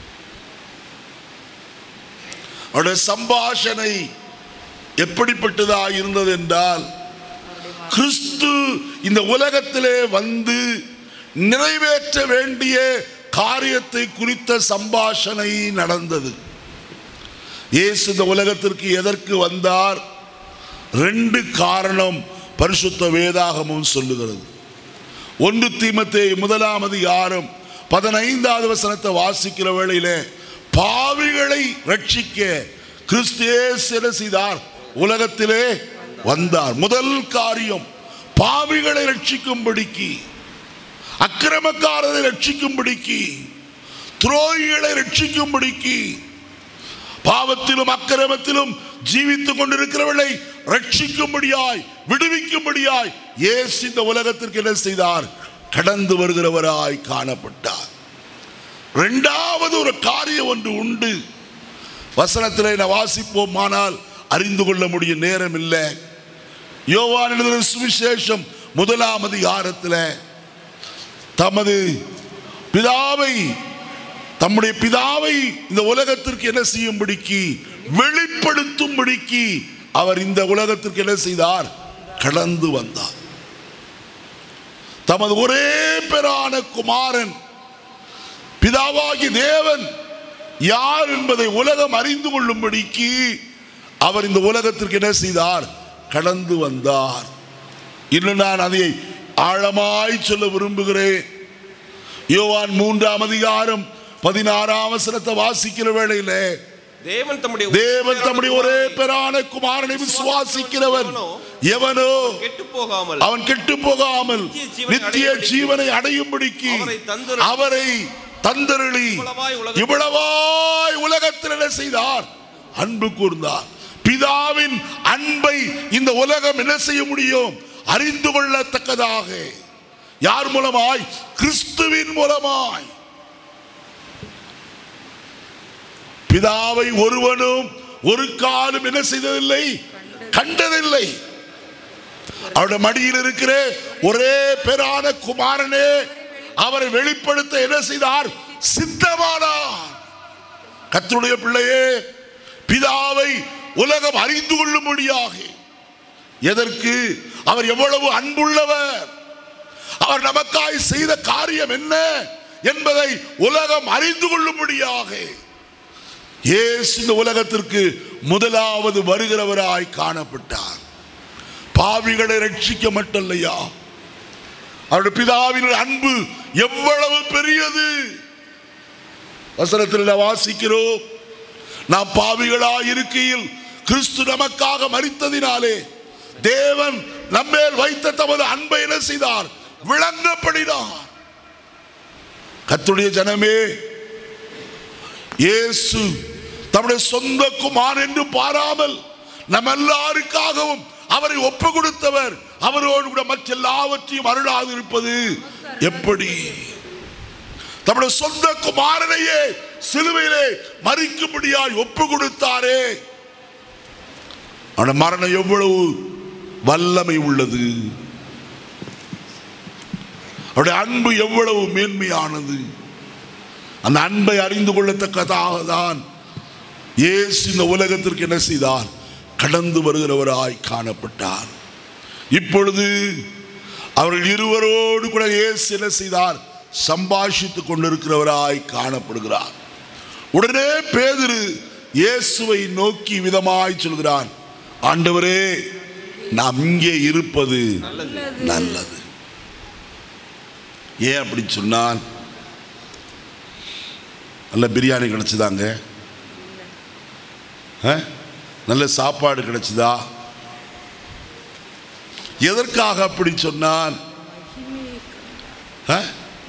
அவருடைய சம்பாஷணை எப்படிப்பட்டதா இருந்தது என்றால் கிறிஸ்து இந்த உலகத்திலே வந்து நிறைவேற்ற வேண்டிய காரியத்தை குறித்த சம்பாஷணை நடந்தது இயேசு இந்த உலகத்திற்கு எதற்கு வந்தார் ரெண்டு காரணம் பரிசுத்த வேதாகமும் சொல்லுகிறது ஒன்று தீமத்தே முதலாம் அதிகாரம் பதினைந்தாவது வசனத்தை வாசிக்கிற வேளையிலே பாவிகளை ரட்சிக்க கிறிஸ்து இயேசு என்ன செய்தார் உலகத்திலே வந்தார் முதல் காரியம் பாவிகளை ரட்சிக்கும்படிக்கு அக்கிரமக்காரரை ரட்சிக்கும்படிக்கு துரோகிகளை ரட்சிக்கும்படிக்கு பாவத்திலும் அக்கிரமத்திலும் ஜீவித்துக் கொண்டிருக்கிறவர்களை ரட்சிக்கும்படியாய் விடுவிக்கும்படியாய் இயேசு இந்த உலகத்திற்கு என்ன செய்தார் கடந்து வருகிறவராய் காணப்பட்டார் இரண்டாவது ஒரு காரியம் ஒன்று உண்டு வசனத்திலே நான் வாசிப்போம் ஆனால் அறிந்து கொள்ள முடியும் நேரம் இல்லை யோவான் எழுதின சுவிசேஷம் முதலாம் அதிகாரத்தில் தமது பிதாவை தம்முடைய பிதாவை இந்த உலகத்திற்கு என்ன செய்யும்படிக்கு வெளிப்படுத்தும்படிக்கு அவர் இந்த உலகத்திற்கு என்ன செய்தார் கடந்து வந்தார் தமது ஒரே பெறான குமாரன் பிதாவாகி தேவன் யார் என்பதை உலகம் அறிந்து கொள்ளும்படிக்கு அவர் இந்த உலகத்திற்கு என்ன செய்தார் கடந்து வந்தார் இன்னும் நான் அதை ஆழமாய் சொல்ல விரும்புகிறேன் யோவான் மூன்றாம் அதிகாரம் பதினாறாம் வசனத்தை வாசிக்கிற வேளையிலே
தேவன் தம்முடைய
தேவன் தம்முடைய ஒரே பெறான குமாரனை விசுவாசிக்கிறவன் எவனோ
கெட்டு போகாமல்
அவன் கெட்டு போகாமல் நித்திய ஜீவனை அடையும்படிக்கு
அவரை தந்தருளி-
அவரை தந்தருளி
இவ்வளவாய் உலகத்தில்
இவ்வளவாய் உலகத்தில் என்ன செய்தார் அன்பு கூர்ந்தார் பிதாவின் அன்பை இந்த உலகம் என்ன செய்ய முடியும் அறிந்து கொள்ளத்தக்கதாக யார் மூலமாய் கிறிஸ்துவின் மூலமாய் பிதாவை ஒருவனும் ஒரு காலம் என்ன செய்ததில்லை கண்டதில்லை அவருடைய மடியில் இருக்கிற ஒரே பேரான குமாரனே அவரை வெளிப்படுத்த என்ன செய்தார் சித்தமானார் கர்த்தருடைய பிள்ளையே பிதாவை உலகம் அறிந்து கொள்ளும்படியாக எதற்கு அவர் எவ்வளவு அன்புள்ளவர் அவர் நமக்காய் செய்த காரியம் என்ன என்பதை உலகம் அறிந்து கொள்ளும்படியாக இயேசு இந்த உலகத்திற்கு முதலாவது வருகிறவராய் காணப்பட்டார் பாவிகளை ரட்சிக்க மட்டும் அவருடைய பிதாவின் அன்பு எவ்வளவு பெரியது வசனத்தில் வாசிக்கிறோம் நாம் பாவிகளாய் இருக்கையில் கிறிஸ்து நமக்காக மரித்ததினாலே தேவன் நம்மேல் வைத்த தமது அன்பை என்ன செய்தார் விளங்கப்படினார் கர்த்தருடைய ஜனமே இயேசு தம்முடைய சொந்த குமார் என்று பாராமல் நம்ம எல்லாருக்காகவும் அவரை ஒப்பு கொடுத்தவர் அவரோடு கூட மற்ற எல்லாவற்றையும் அருளாது இருப்பது எப்படி தம்முடைய சொந்த குமாரனையே சிலுவையிலே மறிக்கும்படியாய் ஒப்பு கொடுத்தாரே அவன மரணம் எவ்வளவு வல்லமை உள்ளது அவருடைய அன்பு எவ்வளவு மேன்மையானது அந்த அன்பை அறிந்து கொள்ளத்தக்கதாக தான் இயேசு இந்த உலகத்திற்கு என்ன செய்தார் கடந்து வருகிறவராய் காணப்பட்டார் இப்பொழுது அவர்கள் இருவரோடு கூட இயேசு என்ன செய்தார் சம்பாஷித்துக் கொண்டிருக்கிறவராய் காணப்படுகிறார் உடனே பேதுரு இயேசுவை நோக்கி விதமாய் சொல்கிறான் ஆண்டவரே நாம் இங்கே இருப்பது நல்லது ஏன் அப்படி சொன்னான் நல்ல பிரியாணி கிடைச்சதாங்க ஆ? நல்ல சாப்பாடு கிடைச்சதா எதற்காக அப்படி சொன்னான் ஆ?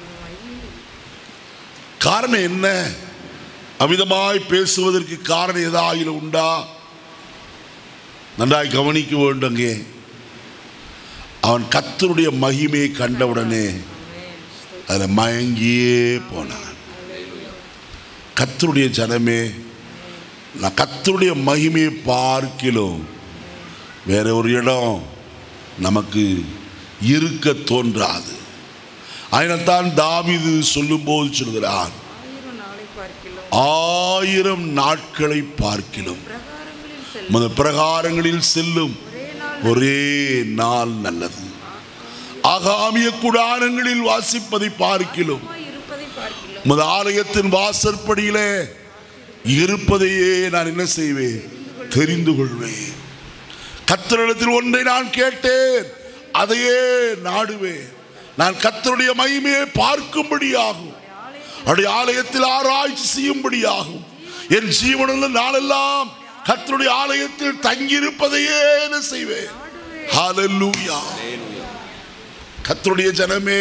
காரணம் என்ன அமிதமாய் பேசுவதற்கு காரணம் ஏதாயிலும் உண்டா நன்றாய் கவனிக்க வேண்டுங்க அவன் கத்தருடைய மகிமையை கண்டவுடனே அதில் மயங்கியே போனான் கத்தருடைய ஜனமே நான் கத்தருடைய மகிமையை பார்க்கிலும் வேற ஒரு இடம் நமக்கு இருக்க தோன்றாது அதனால்தான் தாவீது சொல்லும்போது சொல்கிறான்
ஆயிரம் நாளை பார்க்கிலும்
ஆயிரம் நாட்களை பார்க்கிலும்
பிரகாரங்களில் செல்லும்
உமது பிரகாரங்களில் செல்லும்
ஒரே நாள்
ஒரே நாள் நல்லது ஆகாமிய குடாரங்களில் வாசிப்பதை பார்க்கிலும்
இருப்பதை பார்க்கிலும்
உமது ஆலயத்தின் வாசற்படியிலே இருப்பதையே நான் என்ன செய்வேன் தெரிந்து கொள்வேன் கத்தரிடத்தில் ஒன்றை நான் கேட்டேன் அதையே நாடுவேன் நான் கத்தருடைய மகிமையை பார்க்கும்படியாகும் அவருடைய ஆலயத்தில் ஆராய்ச்சி செய்யும்படியாகும் என் ஜீவனுள்ள நாளெல்லாம் கத்தருடைய ஆலயத்தில் தங்கியிருப்பதையே என்ன செய்வேன் ஹalleluya கத்தருடைய ஜனமே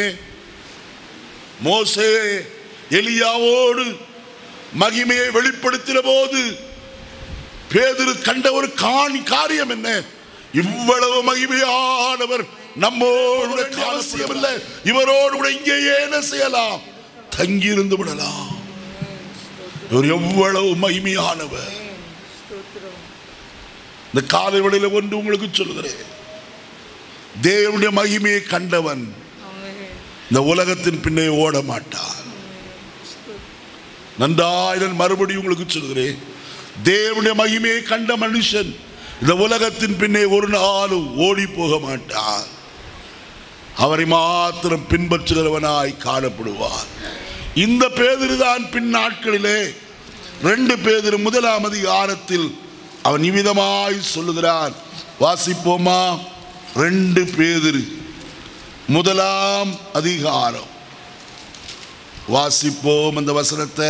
மோசே எலியாவோடு மகிமையை வெளிப்படுத்தின போது பேதுரு கண்ட ஒரு காணி காரியம் என்ன இவ்வளவு மகிமையானவர் நம்மோடு கூட இருக்க அவசியமில்லை இவரோடு கூட இங்கேயே என்ன செய்யலாம் தங்கியிருந்து விடலாம் இவர் எவ்வளவு மகிமையானவர்
ஸ்தோத்திரம்
இந்த காலை வேளையில ஒன்று உங்களுக்கு சொல்லுகிறேன் தேவனுடைய மகிமையை கண்டவன்
ஆமென்
இந்த உலகத்தின் பின்னே ஓட மாட்டான் நன்றாயிரம் மறுபடியும் உங்களுக்கு சொல்கிறேன் தேவனுடைய மகிமையை கண்ட மனுஷன் இந்த உலகத்தின் பின்னே ஒரு நாளும் ஓடி போக மாட்டான் அவரை மாத்திரம் பின்பற்றுகிறவனாய் காணப்படுவார் இந்த பேதிருதான் பின் நாட்களிலே ரெண்டு பேதிரு முதலாம் அதிகாரத்தில் அவன் இவ்விதமாய் சொல்லுகிறான் வாசிப்போமா ரெண்டு பேதிரு முதலாம் அதிகாரம் வாசிப்போம் அந்த வசனத்தை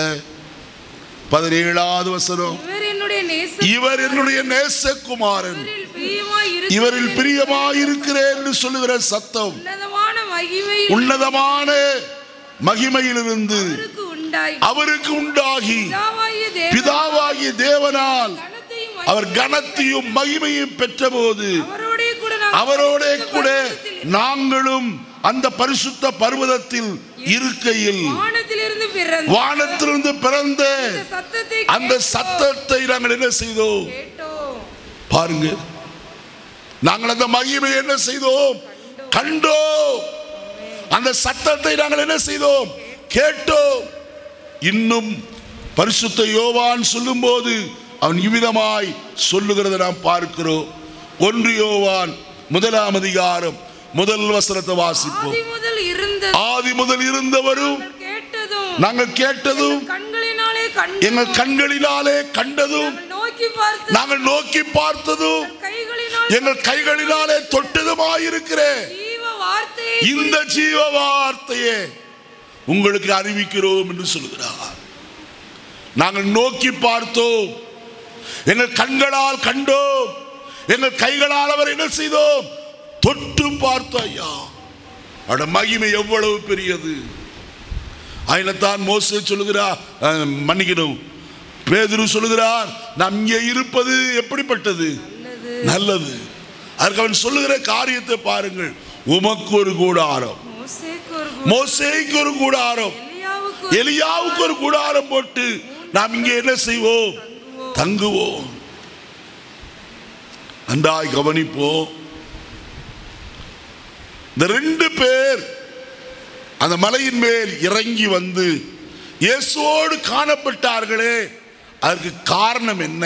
பதினேழாவது வசனம்
இவர் என்னுடைய நேச
இவர் என்னுடைய நேசகுமாரன்
இவரில் பிரியமாய் இருக்கிறேன்
இவரில் பிரியமாயிருக்கிறேன் என்று சொல்லுகிற சத்தம்
உன்னதமான மகிமை
உன்னதமான மகிமையிலிருந்து
அவருக்கு உண்டாய்
அவருக்கு உண்டாகி
பிதாவாகிய தேவன்
பிதாவாகிய தேவனால்
கனத்தையும்
அவர் கனத்தையும் மகிமையும் பெற்றபோது
அவரோடே கூட நாம்
அவரோட கூட
பரலோகத்தில்
நாங்களும் அந்த பரிசுத்த பர்வதத்தில் இருக்கையில்
வானத்திலிருந்து பிறந்த
வானத்திலிருந்து பிறந்த
அந்த சத்தத்தை
அந்த
கேட்டோம்.
சத்தத்தை நாங்கள் என்ன செய்தோம்
கேட்டோம்
பாருங்க நாங்கள் அந்த மகிமை என்ன செய்தோம் கண்டோம் அந்த சத்தத்தை நாங்கள் என்ன செய்தோம் கேட்டோம் இன்னும் பரிசுத்த யோவான் சொல்லும்போது அவன் இவ்விதமாய் சொல்லுகிறதை நாம் பார்க்கிறோம் ஒன்று யோவான் முதலாம் அதிகாரம் முதல் வசனத்தை வாசிப்போம்
ஆதி முதல் இருந்த
ஆதி முதல் இருந்தவரும்
கேட்டதும்
நாங்கள் கேட்டதும்
கண்களினாலே
எங்கள்
கண்டதும்
கண்களினாலே கண்டதும்
நாங்கள் நோக்கி பார்த்து
நாங்கள் நோக்கி பார்த்ததும்
கைகளினால்
எங்கள் கைகளினாலே தொட்டதுமாயிருக்கிறேன்
ஜீவ வார்த்தையை
இந்த ஜீவ வார்த்தையே உங்களுக்கு அறிவிக்கிறோம் என்று சொல்கிறார் நாங்கள் நோக்கி பார்த்தோம் எங்கள் கண்களால் கண்டோம் எங்கள் கைகளால் அவர் என்ன செய்தோம் தொட்டு பார்த்தோம் ஐயா அவட மகிமை எவ்வளவு பெரியது அதில்தான் மோசே சொல்லுகிறார் அஹ், மன்னிக்கணும் பேதுரு சொல்லுகிறார் நாம் இங்கே இருப்பது எப்படிப்பட்டது நல்லது அதற்கு அவன் சொல்லுகிற காரியத்தை பாருங்கள் உமக்கு ஒரு கூடாரம்
மோசேக்கு ஒரு
மோசேக்கு ஒரு கூடாரம்
எலியாவுக்கு
எலியாவுக்கு ஒரு கூடாரம் போட்டு நாம் இங்கே என்ன செய்வோம் தங்குவோம் நன்றாய் கவனிப்போம் இந்த ரெண்டு பேர் அந்த மலையின் மேல் இறங்கி வந்து இயேசுவோடு காணப்பட்டார்களே அதற்கு காரணம் என்ன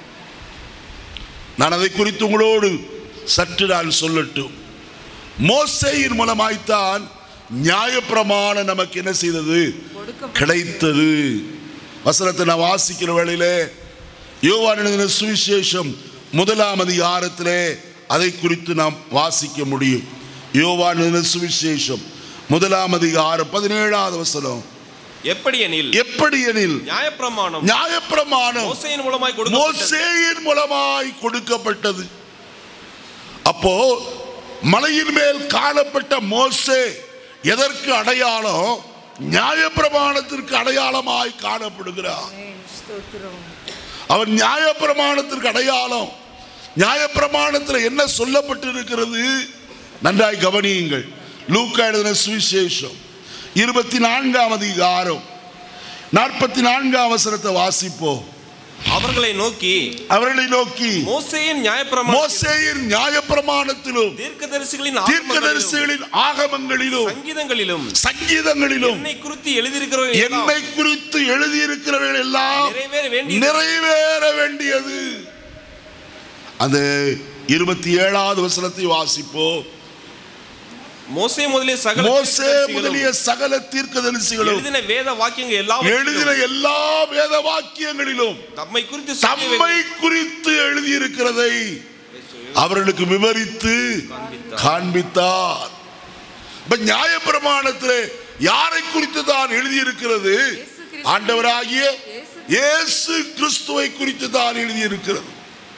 நான் அதை குறித்து உங்களோடு சற்று நான் சொல்லட்டும் மோசேயின் மூலமாய்த்தான் நியாயப்பிரமாணம் நமக்கு என்ன செய்தது
கொடுக்க
கிடைத்தது வசனத்தை நான் வாசிக்கிற வேளையிலே யோவான் எழுதின சுவிசேஷம் முதலாம் அதிகாரத்திலே அதை குறித்து நாம் வாசிக்க முடியும் யோவான் எழுதின சுவிசேஷம் முதலாம் அதிகாரம் பதினேழாவது வசனம்
எப்படி எனில்
எப்படி எனில்
நியாயப்பிரமாணம்
நியாயப்பிரமாணம்
மோசையின் மூலமாய் கொடுக்கப்பட்டது
மோசேயின் மூலமாய் கொடுக்கப்பட்டது அப்போ மலையின் மேல் காணப்பட்ட மோசே எதற்கு அடையாளம் நியாயப்பிரமாணத்திற்கு அடையாளமாய் காணப்படுகிறார்
ஆமென். ஸ்தோத்திரம்
அவன் நியாயப்பிரமாணத்திற்கு அடையாளம் நியாயப்பிரமாணத்தில் என்ன சொல்லப்பட்டிருக்கிறது நன்றாய் கவனியுங்கள் லூக்கா எழுதின சுவிசேஷம் இருபத்தி நான்காம் அதிகாரம் நாற்பத்தி நான்காம் அவசரத்தை வாசிப்போம்
அவர்களை நோக்கி
அவர்களை நோக்கி
மோசேயின் நியாயப்பிரமாணம்
மோசேயின் நியாயப்பிரமாணத்திலும்
தீர்க்கதரிசிகளின் ஆகமங்களிலும்,
தீர்க்கதரிசிகளின் ஆகமங்களிலும்
சங்கீதங்களிலும்
சங்கீதங்களிலும்
என்னை குறித்து எழுதியிருக்கிறவர்கள் எல்லாம்
என்னை குறித்து எழுதியிருக்கிறவர்கள் எல்லாம்
நிறைவேற வேண்டியது
நிறைவேற வேண்டியது அந்த இருபத்தி ஏழாவது வசனத்தை வாசிப்போம்
மோசே முதலிய சகல
மோசே
தீர்க்கதரிசிகளும்
முதலிய சகல தீர்க்கதரிசிகளும்
எழுதின வேத வாக்கியங்கள் எல்லாம்
எழுதின எல்லா வேத வாக்கியங்களிலும்
தம்மை குறித்து
தம்மை குறித்து எழுதியிருக்கிறதை அவர்களுக்கு விவரித்து காண்பித்தார் இப்ப நியாயப்பிரமாணத்திலே யாரை குறித்து தான் எழுதியிருக்கிறது ஆண்டவராகிய இயேசு கிறிஸ்துவை குறித்து தான் எழுதியிருக்கிறது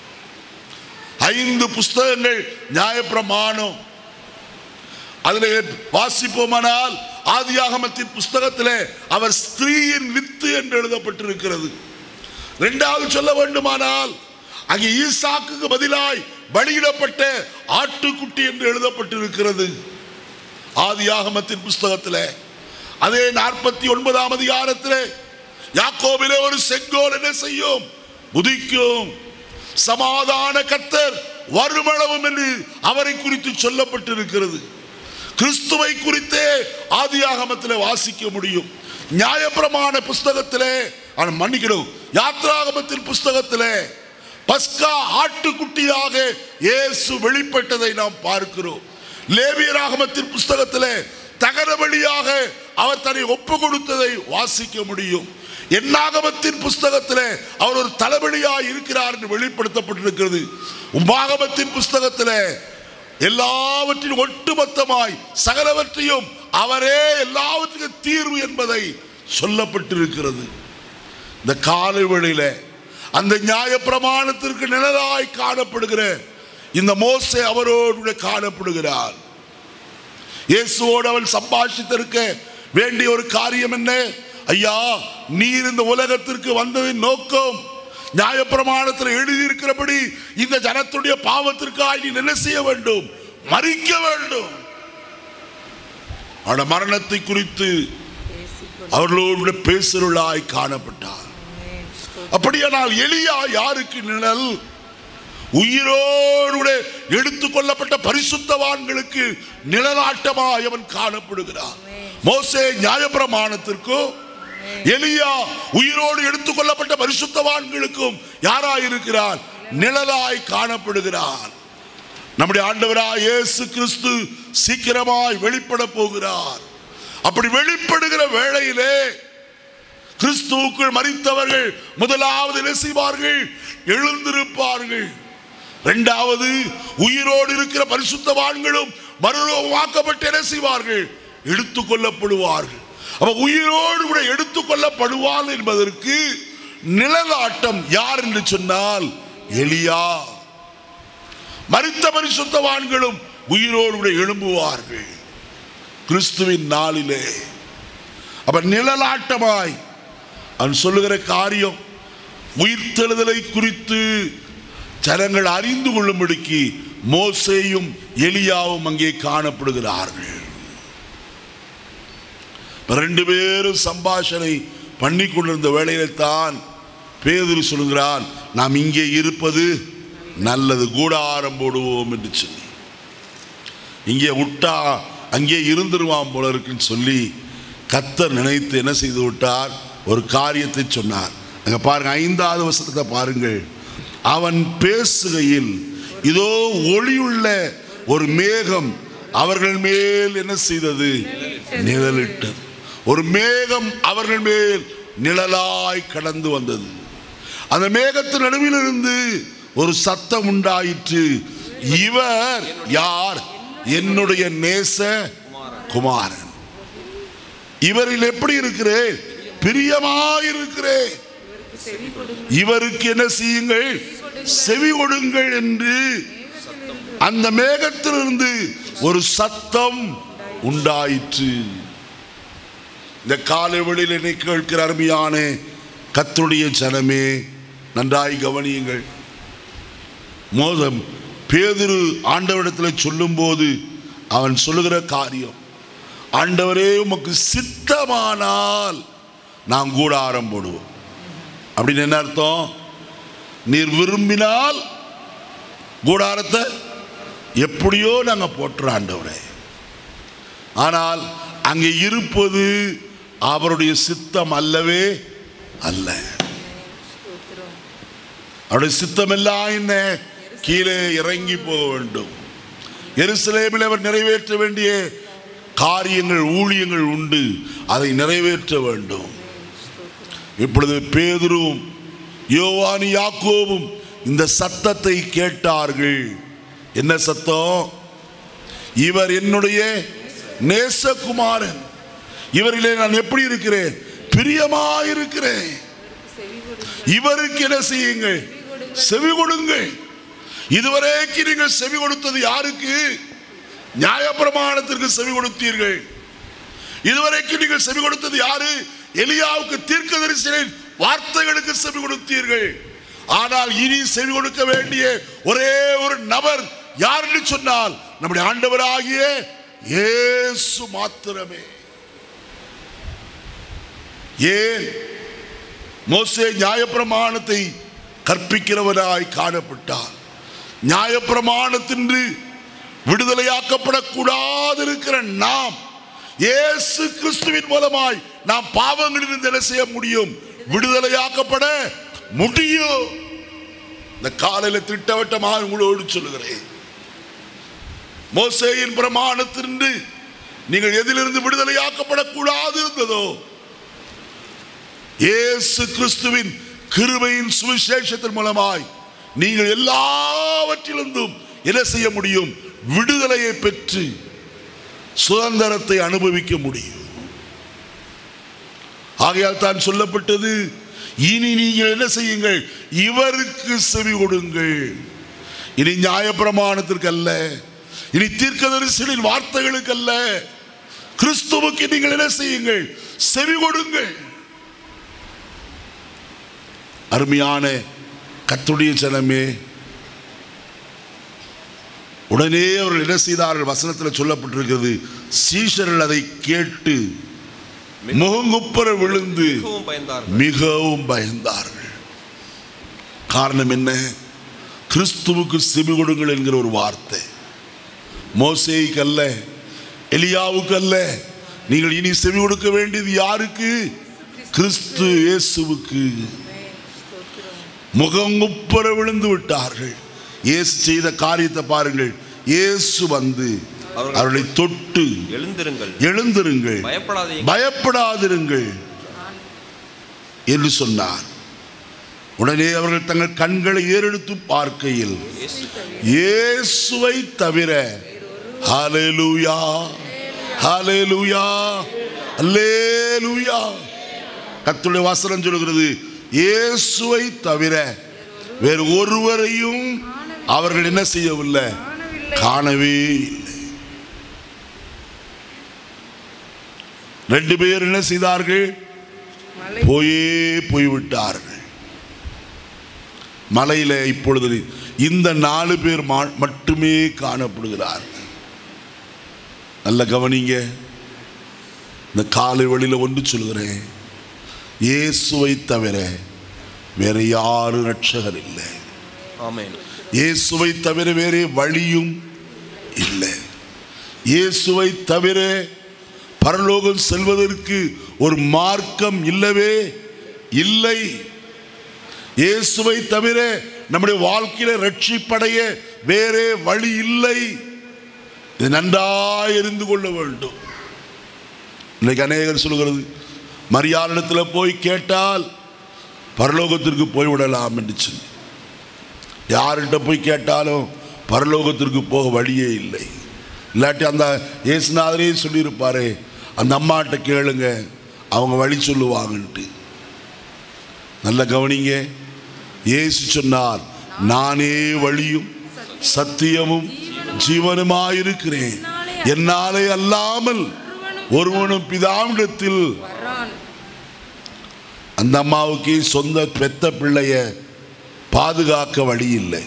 ஐந்து புஸ்தகங்கள் நியாயப்பிரமாணம் அதில் வாசிப்போமானால் ஆதியாகமத்தின் புஸ்தகத்திலே அவர் ஸ்திரீயின் வித்து என்று எழுதப்பட்டிருக்கிறது இரண்டாவது சொல்ல வேண்டுமானால் அங்கே ஈசாக்குக்கு பதிலாய் பலியிடப்பட்ட ஆட்டுக்குட்டி என்று எழுதப்பட்டிருக்கிறது ஆதியாகமத்தின் புஸ்தகத்தில் அதே நாற்பத்தி ஒன்பதாம் அதிகாரத்தில் யாக்கோபிலே ஒரு செங்கோல் என்ன செய்யும் உதிக்கும் சமாதான கத்தர் வருமளவும் என்று அவரை குறித்து சொல்லப்பட்டிருக்கிறது கிறிஸ்துவை குறித்தே ஆதியாகமத்தில் வாசிக்க முடியும் நியாயப்பிரமாண புஸ்தகத்திலே ஆனா, மன்னிக்கணும் யாத்ராகமத்தின் புஸ்தகத்திலே பஸ்கா ஆட்டுக்குட்டியாக இயேசு வெளிப்பட்டதை நாம் பார்க்கிறோம் லேவியராகமத்தின் புஸ்தகத்திலே தகர வழியாக அவர் தன்னை ஒப்பு கொடுத்ததை வாசிக்க முடியும் எண்ணாகமத்தின் புஸ்தகத்திலே அவர் ஒரு தளபதியாய் இருக்கிறார் என்று வெளிப்படுத்தப்பட்டிருக்கிறது உபாகமத்தின் புஸ்தகத்திலே எல்லாவற்றிலும் ஒட்டுமொத்தமாய் சகலவற்றையும் அவரே எல்லாவற்றுக்கும் தீர்வு என்பதை சொல்லப்பட்டிருக்கிறது இந்த காலை வேளையில அந்த நியாய பிரமாணத்திற்கு நிழலாய் காணப்படுகிற இந்த மோசே அவரோடு கூட காணப்படுகிறார் இயேசுவோடு அவன் சம்பாஷித்திருக்க வேண்டிய ஒரு காரியம் என்ன ஐயா நீர் இந்த உலகத்திற்கு வந்ததின் நோக்கம் நியாயப்பிரமாணத்தில் எழுதியிருக்கிறபடி இந்த ஜனத்துடைய பாவத்திற்காக நீ என்ன செய்ய வேண்டும் மறிக்க வேண்டும் அவன மரணத்தை குறித்து
பேசிக்கொண்டு
அவர்களோடு பேசுருளாய் காணப்பட்டார்
ஆமென். ஸ்தோத்திரம்.
அப்படியானால் எலியா யாருக்கு நிழல் உயிரோடு கூட எடுத்துக்கொள்ளப்பட்ட பரிசுத்தவான்களுக்கு நிழலாட்டமாய் அவன் காணப்படுகிறான் மோசே நியாயப்பிரமாணத்திற்கும் எலியா உயிரோடு எடுத்துக்கொள்ளப்பட்ட பரிசுத்தவான்களுக்கும் யாராயிருக்கிறான் நிழலாய் காணப்படுகிறான் நம்முடைய ஆண்டவராய் இயேசு கிறிஸ்து சீக்கிரமாய் வெளிப்பட போகிறார் அப்படி வெளிப்படுகிற வேளையிலே கிறிஸ்துவுக்குள் மறித்தவர்கள் முதலாவது என்ன செய்வார்கள் எழுந்திருப்பார்கள் இரண்டாவது உயிரோடு இருக்கிற பரிசுத்தவான்களும் மறுரூபமாக்கப்பட்டு என்ன செய்வார்கள் எடுத்துக்கொள்ளப்படுவார்கள் அப்ப உயிரோடு கூட எடுத்துக்கொள்ளப்படுவான் என்பதற்கு நிழலாட்டம் யார் என்று சொன்னால் எலியா மரித்த பரிசுத்தவான்களும் உயிரோடு கூட எழும்புவார்கள் கிறிஸ்துவின் நாளிலே அப்ப நிழலாட்டமாய் அவன் சொல்லுகிற காரியம் உயிர்த்தெழுதலை குறித்து ஜனங்கள் அறிந்து கொள்ளும்படிக்கு மோசேயும் எலியாவும் அங்கே காணப்படுகிறார்கள் ரெண்டு பேரும் சம்பாஷணை பண்ணி கொண்டிருந்த வேளையில தான் பேதுரு சொல்லுகிறான் நாம் இங்கே இருப்பது நல்லது கூடாரம் போடுவோம் என்று சொல்லி இங்கே விட்டா அங்கே இருந்துருவான் போல இருக்குன்னு சொல்லி கத்தர் நினைத்து என்ன செய்து விட்டார் ஒரு காரியத்தை சொன்னார் அங்க பாருங்க ஐந்தாவது வசனத்தை பாருங்கள் அவன் பேசுகையில் இதோ ஒளியுள்ள ஒரு மேகம் அவர்கள் மேல் என்ன செய்தது நிழலிட்டது ஒரு மேகம் அவர்கள் மேல் நிழலாய் கடந்து வந்தது அந்த மேகத்தின் நடுவிலிருந்து ஒரு சத்தம் உண்டாயிற்று இவர் யார் என்னுடைய நேச குமாரன் இவரில் எப்படி இருக்கிறேன் பிரியமாயிருக்கிறேன்
செவி கொடுங்க
இவருக்கு என்ன செய்யுங்கள் செவி கொடுங்கள் என்று அந்த மேகத்திலிருந்து ஒரு சத்தம் உண்டாயிற்று இந்த காலை வெளியில் என்னை கேட்கிற அருமையான கத்துடைய ஜனமே நன்றாய் கவனியுங்கள் மோதம் பேதுரு ஆண்டவரிடத்தில் சொல்லும்போது அவன் சொல்லுகிற காரியம் ஆண்டவரே உமக்கு சித்தமானால் நாம் கூடாரம் போடுவோம் அப்படின்னு என்ன அர்த்தம் நீர் விரும்பினால் கூடாரத்தை எப்படியோ நாங்கள் போட்டுறோம் ஆண்டவரே ஆனால் அங்கே இருப்பது அவருடைய சித்தம் அல்லவே அல்ல
ஸ்தோத்திரம்
அவருடைய சித்தம் எல்லாம் என்ன கீழே இறங்கி போக வேண்டும் எருசலேமில் அவர் நிறைவேற்ற வேண்டிய காரியங்கள் ஊழியங்கள் உண்டு அதை நிறைவேற்ற வேண்டும் இப்பொழுது பேதுருவும் யோவானி யாக்கோவும் இந்த சத்தத்தை கேட்டார்கள் என்ன சத்தம் இவர் என்னுடைய நேசகுமாரன் இவரிலே நான் எப்படி இருக்கிறேன் பிரியமாயிருக்கிறேன்
செவி கொடுங்க
இவருக்கு என்ன செய்யுங்கள் செவி கொடுங்கள் இதுவரைக்கு நீங்கள் செவி கொடுத்தது யாருக்கு நியாயப்பிரமாணத்திற்கு செவி கொடுத்தீர்கள் இதுவரைக்கும் நீங்கள் செவி கொடுத்தது யாரு எலியாவுக்கு தீர்க்கதரிசனின் வார்த்தைகளுக்கு செவி கொடுத்தீர்கள் ஆனால் இனி செவி கொடுக்க வேண்டிய ஒரே ஒரு நபர் யார் என்று சொன்னால் நம்முடைய ஆண்டவராகிய இயேசு மாத்திரமே ஏன் மோசே நியாயப்பிரமாணத்தை கற்பிக்கிறவராய் காணப்பட்டார் நியாயப்பிரமாணத்தின்று விடுதலையாக்கப்படக்கூடாது இருக்கிற நாம் இயேசு கிறிஸ்துவின் மூலமாய் நாம் பாவங்களிலிருந்து என்ன செய்ய முடியும் விடுதலையாக்கப்பட முடியும் இந்த காலையில திட்டவட்டமாக உங்களோடு சொல்லுகிறேன் மோசேயின் பிரமாணத்திற்கு நீங்கள் எதிலிருந்து விடுதலையாக்கப்படக்கூடாது இருந்ததோ இயேசு கிறிஸ்துவின் கிருபையின் சுவிசேஷத்தின் மூலமாய் நீங்கள் எல்லாவற்றிலிருந்தும் என்ன செய்ய முடியும் விடுதலையை பெற்று சுதந்திரத்தை அனுபவிக்க முடியும் ஆகையால் தான் சொல்லப்பட்டது இனி நீங்கள் என்ன செய்யுங்கள் இவருக்கு செவி கொடுங்கள் இனி நியாயப்பிரமாணத்திற்கு அல்ல இனி தீர்க்கதரிசனின் வார்த்தைகளுக்கு அல்ல கிறிஸ்துவுக்கு நீங்கள் என்ன செய்யுங்கள் செவி கொடுங்கள் அருமையான கத்துடைய ஜனமே உடனே அவர்கள் என்ன செய்தார்கள் வசனத்தில் சொல்லப்பட்டிருக்கிறது சீஷர்கள் அதை கேட்டு முகங்குப்புற விழுந்து
மிகவும் பயந்தார்கள்
மிகவும் பயந்தார்கள் காரணம் என்ன கிறிஸ்துவுக்கு செவி கொடுங்கள் என்கிற ஒரு வார்த்தை மோசேய்க்கு அல்ல எலியாவுக்கு அல்ல நீங்கள் இனி செவி கொடுக்க வேண்டியது யாருக்கு கிறிஸ்து இயேசுவுக்கு
ஆமென். ஸ்தோத்திரம்
முகங்குப்புற விழுந்து விட்டார்கள் இயேசு செய்த காரியத்தை பாருங்கள் இயேசு வந்து அவர்களை தொட்டு
எழுந்திருங்கள்
எழுந்திருங்கள்
பயப்படாதீங்க
பயப்படாதிருங்கள் என்று சொன்னார் உடனே அவர்கள் தங்கள் கண்களை ஏறெடுத்து பார்க்கையில் இயேசுவை தவிர ஹalleluya ஹalleluya அல்லேலூயா கர்த்தருடைய வசனம் சொல்கிறது இயேசுவை தவிர வேறு ஒருவரையும் அவர்கள் என்ன செய்யவில்லை காணவே இல்லை ரெண்டு பேர் என்ன செய்தார்கள்
மலை
போயே போய்விட்டார்கள் மலையில இப்பொழுது இந்த நாலு பேர் மா- மட்டுமே காணப்படுகிறார்கள் நல்ல கவனிங்க இந்த காலை வழியில ஒன்று சொல்கிறேன் இயேசுவை தவிர வேற யாரும் ரட்சகர் இல்லை
ஆமென்
இயேசுவை தவிர வேறே வழியும் இல்லை இயேசுவை தவிர பரலோகம் செல்வதற்கு ஒரு மார்க்கம் இல்லவே இல்லை இயேசுவை தவிர நம்முடைய வாழ்க்கையில ரட்சிப்படைய வேறே வழி இல்லை இது நன்றாய் எரிந்து கொள்ள வேண்டும் இன்னைக்கு அநேகர் சொல்கிறது மரியாளிடத்தில் போய் கேட்டால் பரலோகத்திற்கு போய்விடலாம் என்று சொல்லி யார்கிட்ட போய் கேட்டாலும் பரலோகத்திற்கு போக வழியே இல்லை இல்லாட்டி அந்த இயேசுநாதரே சொல்லியிருப்பாரே அந்த அம்மாட்ட கேளுங்க அவங்க வழி சொல்லுவாங்கன்ட்டு நல்ல கவனிங்க இயேசு சொன்னார் நானே வழியும் சத்தியமும் ஜீவனுமாயிருக்கிறேன் என்னாலே அல்லாமல் ஒருவனும் பிதாவிடத்தில்
வர்றான்
அந்த அம்மாவுக்கு சொந்த பெத்த பிள்ளைய பாதுகாக்க வழி இல்லை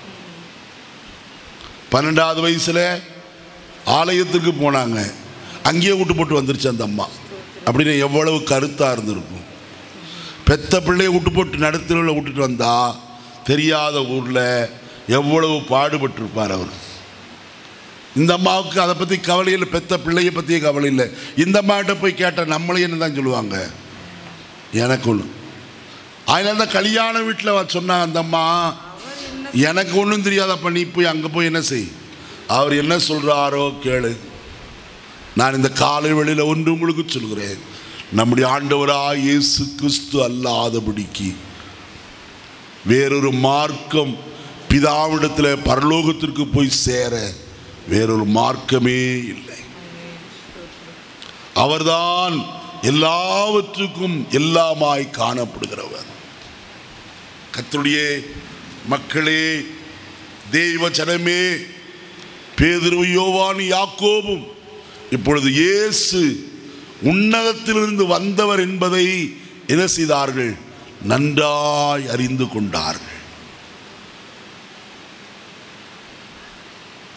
பன்னெண்டாவது வயசுல ஆலயத்துக்கு போனாங்க அங்கேயே விட்டு போட்டு வந்துருச்சு அந்த அம்மா அப்படின்னு எவ்வளவு கருத்தா இருந்திருக்கும் பெத்த பிள்ளைய விட்டு போட்டு நடுத்தருவில் விட்டுட்டு வந்தா தெரியாத ஊர்ல எவ்வளவு பாடுபட்டிருப்பார் அவர் இந்த அம்மாவுக்கு அதை பத்தி கவலை இல்லை பெத்த பிள்ளைய பத்தியே கவலை இல்லை இந்த அம்மாட்ட போய் கேட்டால் நம்மளே என்ன தான் சொல்லுவாங்க எனக்கு ஒன்று அதனால தான் கல்யாண வீட்டில் சொன்னாங்க அந்த அம்மா எனக்கு ஒன்றும் தெரியாதப்ப நீ போய் அங்கே போய் என்ன செய் அவர் என்ன சொல்கிறாரோ கேளு நான் இந்த காலை வேளையில் ஒன்று உங்களுக்கு சொல்கிறேன் நம்முடைய ஆண்டவராக இயேசு கிறிஸ்து அல்லாதபடிக்கு வேறொரு மார்க்கம் பிதாவிடத்தில் பரலோகத்திற்கு போய் சேர வேறொரு மார்க்கமே இல்லை அவர்தான் எல்லாவற்றுக்கும் எல்லாமாய் காணப்படுகிறவர் கர்த்தருடைய மக்களே தெய்வ ஜனமே பேதுரு யோவான் யாக்கோபும் இப்பொழுது இயேசு உன்னதத்திலிருந்து வந்தவர் என்பதை என்ன செய்தார்கள் நன்றாய் அறிந்து கொண்டார்கள்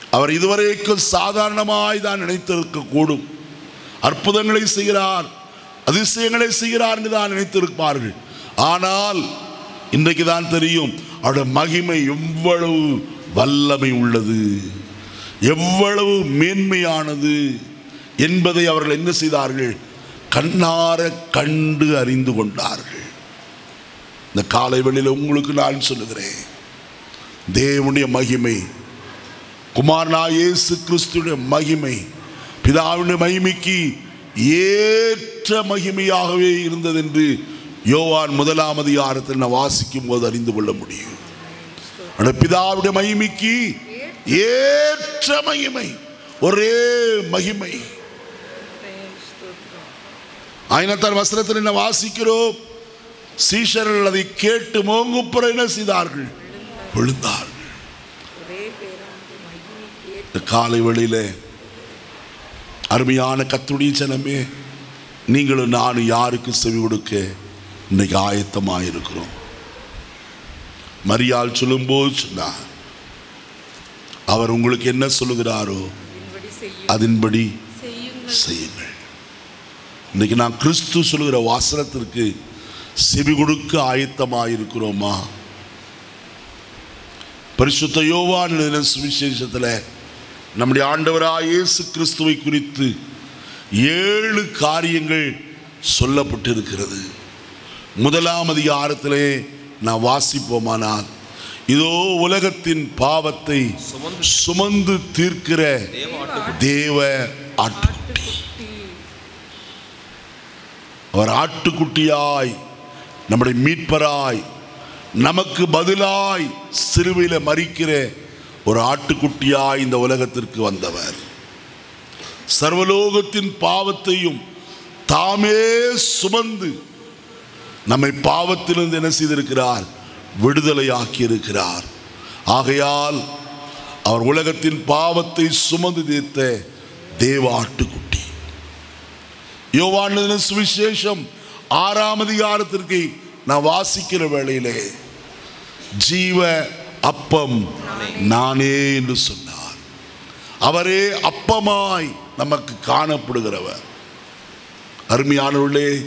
அவர் இதுவரைக்கும் சாதாரணமாய் தான் நினைத்திருக்க கூடும் அற்புதங்களை செய்கிறார் அதிசயங்களை செய்கிறார் என்று தான் நினைத்திருப்பார்கள் ஆனால் இன்றைக்கு தான் தெரியும் அவருடைய மகிமை எவ்வளவு வல்லமை உள்ளது எவ்வளவு மேன்மையானது என்பதை அவர்கள் என்ன செய்தார்கள் கண்ணார கண்டு அறிந்து கொண்டார்கள் இந்த காலை வேளையில் உங்களுக்கு நான் சொல்லுகிறேன் தேவனுடைய மகிமை குமாரனா இயேசு கிறிஸ்துடைய மகிமை பிதாவுடைய மகிமைக்கு ஏற்ற மகிமையாகவே இருந்தது என்று யோவான் முதலாம் அதிகாரத்தில் நான் வாசிக்கும் போது அறிந்து கொள்ள முடியும் அந்த பிதாவுடைய மகிமைக்கு ஏற்ற மகிமை ஒரே மகிமை
ஸ்தோத்திரம்
ஆயினத்தார் வசனத்தில் என்ன வாசிக்கிறோம் சீஷர்கள் அதை கேட்டு மோங்குப்புற என்ன செய்தார்கள் விழுந்தார்கள்
ஒரே பேராண்டு மகிமைக்கு ஏற்ற
இந்த காலை வேளையில அருமையான கத்துடைய ஜனமே நீங்களும் நானும் யாருக்கு செவி கொடுக்க இன்னைக்கு ஆயத்தமாக இருக்கிறோம் மரியாள் சொல்லும்போது சொன்னார் அவர் உங்களுக்கு என்ன சொல்லுகிறாரோ
அதன்படி செய்யும்
அதன்படி
செய்யுங்கள்
செய்யுங்கள் இன்னைக்கு நான் கிறிஸ்து சொல்லுகிற வாசனத்திற்கு செவி கொடுக்க ஆயத்தமாக இருக்கிறோமா பரிசுத்த யோவான் எழுதின சுவிசேஷத்தில் நம்முடைய ஆண்டவராய் இயேசு கிறிஸ்துவை குறித்து ஏழு காரியங்கள் சொல்லப்பட்டிருக்கிறது முதலாம் அதிகாரத்திலே நான் வாசிப்போமானால் இதோ உலகத்தின் பாவத்தை
சுமந்து
சுமந்து தீர்க்கிற
தேவ ஆட்டு
தேவ ஆட்டு
ஆட்டுக்குட்டி
அவர் ஆட்டுக்குட்டியாய் நம்முடைய மீட்பராய் நமக்கு பதிலாய் சிறுவையில் மறிக்கிற ஒரு ஆட்டுக்குட்டியாய் இந்த உலகத்திற்கு வந்தவர் சர்வலோகத்தின் பாவத்தையும் தாமே சுமந்து நம்மை பாவத்திலிருந்து என்ன செய்திருக்கிறார் விடுதலையாக்கி இருக்கிறார் ஆகையால் அவர் உலகத்தின் பாவத்தை சுமந்து தீர்த்த தேவ ஆட்டுக்குட்டி யோவான் எழுதின சுவிசேஷம் ஆறாம் அதிகாரத்திற்கு நான் வாசிக்கிற வேளையிலே ஜீவ அப்பம் நானே என்று சொன்னார் அவரே அப்பமாய் நமக்கு காணப்படுகிறவர் அருமையானவர்களே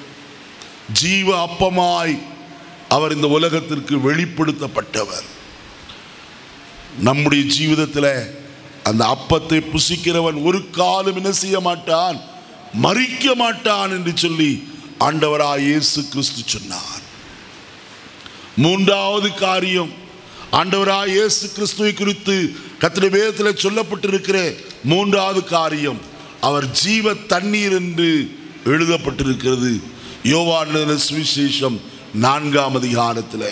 ஜீவ அப்பமாய் அவர் இந்த உலகத்திற்கு வெளிப்படுத்தப்பட்டவர் நம்முடைய ஜீவிதத்தில் அந்த அப்பத்தை புசிக்கிறவன் ஒரு காலம் என்ன செய்ய மாட்டான் மறிக்க மாட்டான் என்று சொல்லி ஆண்டவராய் இயேசு கிறிஸ்து சொன்னார் மூன்றாவது காரியம் ஆண்டவராய் இயேசு கிறிஸ்துவை குறித்து கத்திர வேதத்தில் சொல்லப்பட்டிருக்கிற மூன்றாவது காரியம் அவர் ஜீவ தண்ணீர் என்று எழுதப்பட்டிருக்கிறது யோவான் எழுதின சுவிசேஷம் நான்காம் அதிகாரத்தில்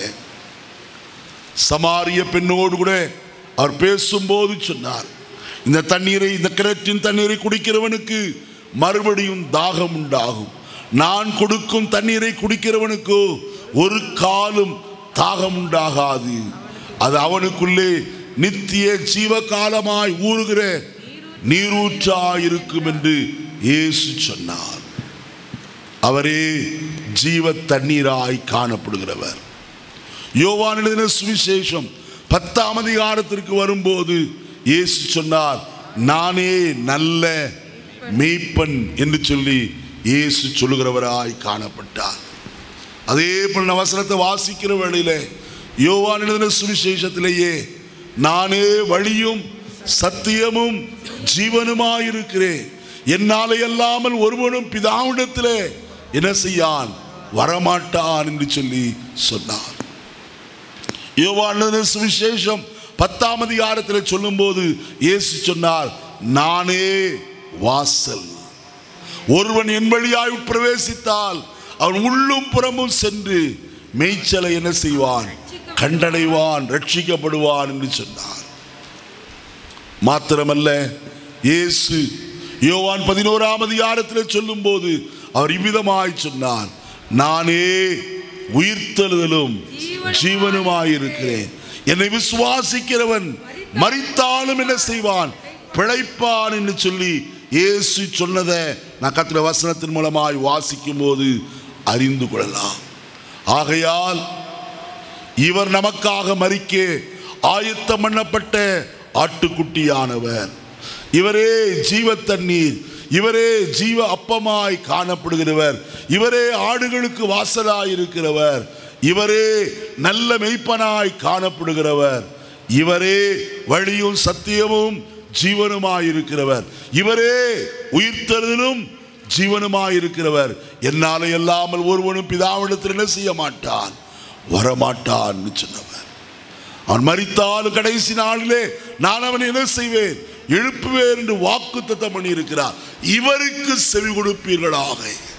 சமாரிய பெண்ணோடு கூட அவர் பேசும்போது சொன்னார் இந்த தண்ணீரை இந்த கிணற்றின் தண்ணீரை குடிக்கிறவனுக்கு மறுபடியும் தாகம் உண்டாகும் நான் கொடுக்கும் தண்ணீரை குடிக்கிறவனுக்கோ ஒரு காலும் தாகம் உண்டாகாது அது அவனுக்குள்ளே நித்திய ஜீவகாலமாய் ஊறுகிற நீரூற்றாயிருக்கும் என்று இயேசு சொன்னார் அவரே ஜீவ தண்ணீராய் காணப்படுகிறவர் யோவான் எழுதின சுவிசேஷம் பத்தாம் அதிகாரத்திற்கு வரும்போது இயேசு சொன்னார் நானே நல்ல மேய்ப்பன் என்று சொல்லி இயேசு சொல்லுகிறவராய் காணப்பட்டார் அதே போல நான் வசனத்தை வாசிக்கிற வேளையில யோவான் எழுதின சுவிசேஷத்திலேயே நானே வழியும் சத்தியமும் ஜீவனுமாயிருக்கிறேன் என்னாலே அல்லாமல் ஒருவனும் பிதாவிடத்திலே என்ன செய்யான் வரமாட்டான் என்று சொல்லி சொன்னார் யோவான் சுவிசேஷம் பத்தாம் அதிகாரத்தில் சொல்லும்போது இயேசு சொன்னார் நானே வாசல் ஒருவன் என் வழியாய் பிரவேசித்தால் அவன் உள்ளும் புறமும் சென்று மேய்ச்சலை என்ன செய்வான் கண்டடைவான் ரட்சிக்கப்படுவான் என்று சொன்னார் மாத்திரமல்ல இயேசு யோவான் பதினோராம் அதிகாரத்தில் சொல்லும்போது அவர் இவ்விதமாய் சொன்னார் நானே உயிர்த்தெழுதலும் ஜீவனுமாயிருக்கிறேன் என்னை விசுவாசிக்கிறவன் மரித்தாலும் என்ன செய்வான் பிழைப்பான் என்று சொல்லி இயேசு சொன்னதை நான் கத்திர வசனத்தின் மூலமாய் வாசிக்கும் போது அறிந்து கொள்ளலாம் ஆகையால் இவர் நமக்காக மறிக்க ஆயத்தம் பண்ணப்பட்ட ஆட்டுக்குட்டியானவர் இவரே ஜீவ தண்ணீர் இவரே ஜீவ அப்பமாய் காணப்படுகிறவர் இவரே ஆடுகளுக்கு வாசலாய் இருக்கிறவர் இவரே நல்ல மெய்ப்பனாய் காணப்படுகிறவர் இவரே வழியும் சத்தியமும் ஜீவனுமாய் இருக்கிறவர் இவரே உயிர்த்தெழுதலும் ஜீவனுமாய் இருக்கிறவர் என்னால இல்லாமல் ஒருவனும் பிதாவிடத்தில் என்ன செய்ய மாட்டான் வரமாட்டான்னு சொன்னவர் அவன் மரித்தாலும் கடைசி நாளிலே நான் அவனை என்ன செய்வேன் எழுப்புவேன் என்று வாக்கு தத்தம் பண்ணி இருக்கிறார் இவருக்கு செவி கொடுப்பீர்களாக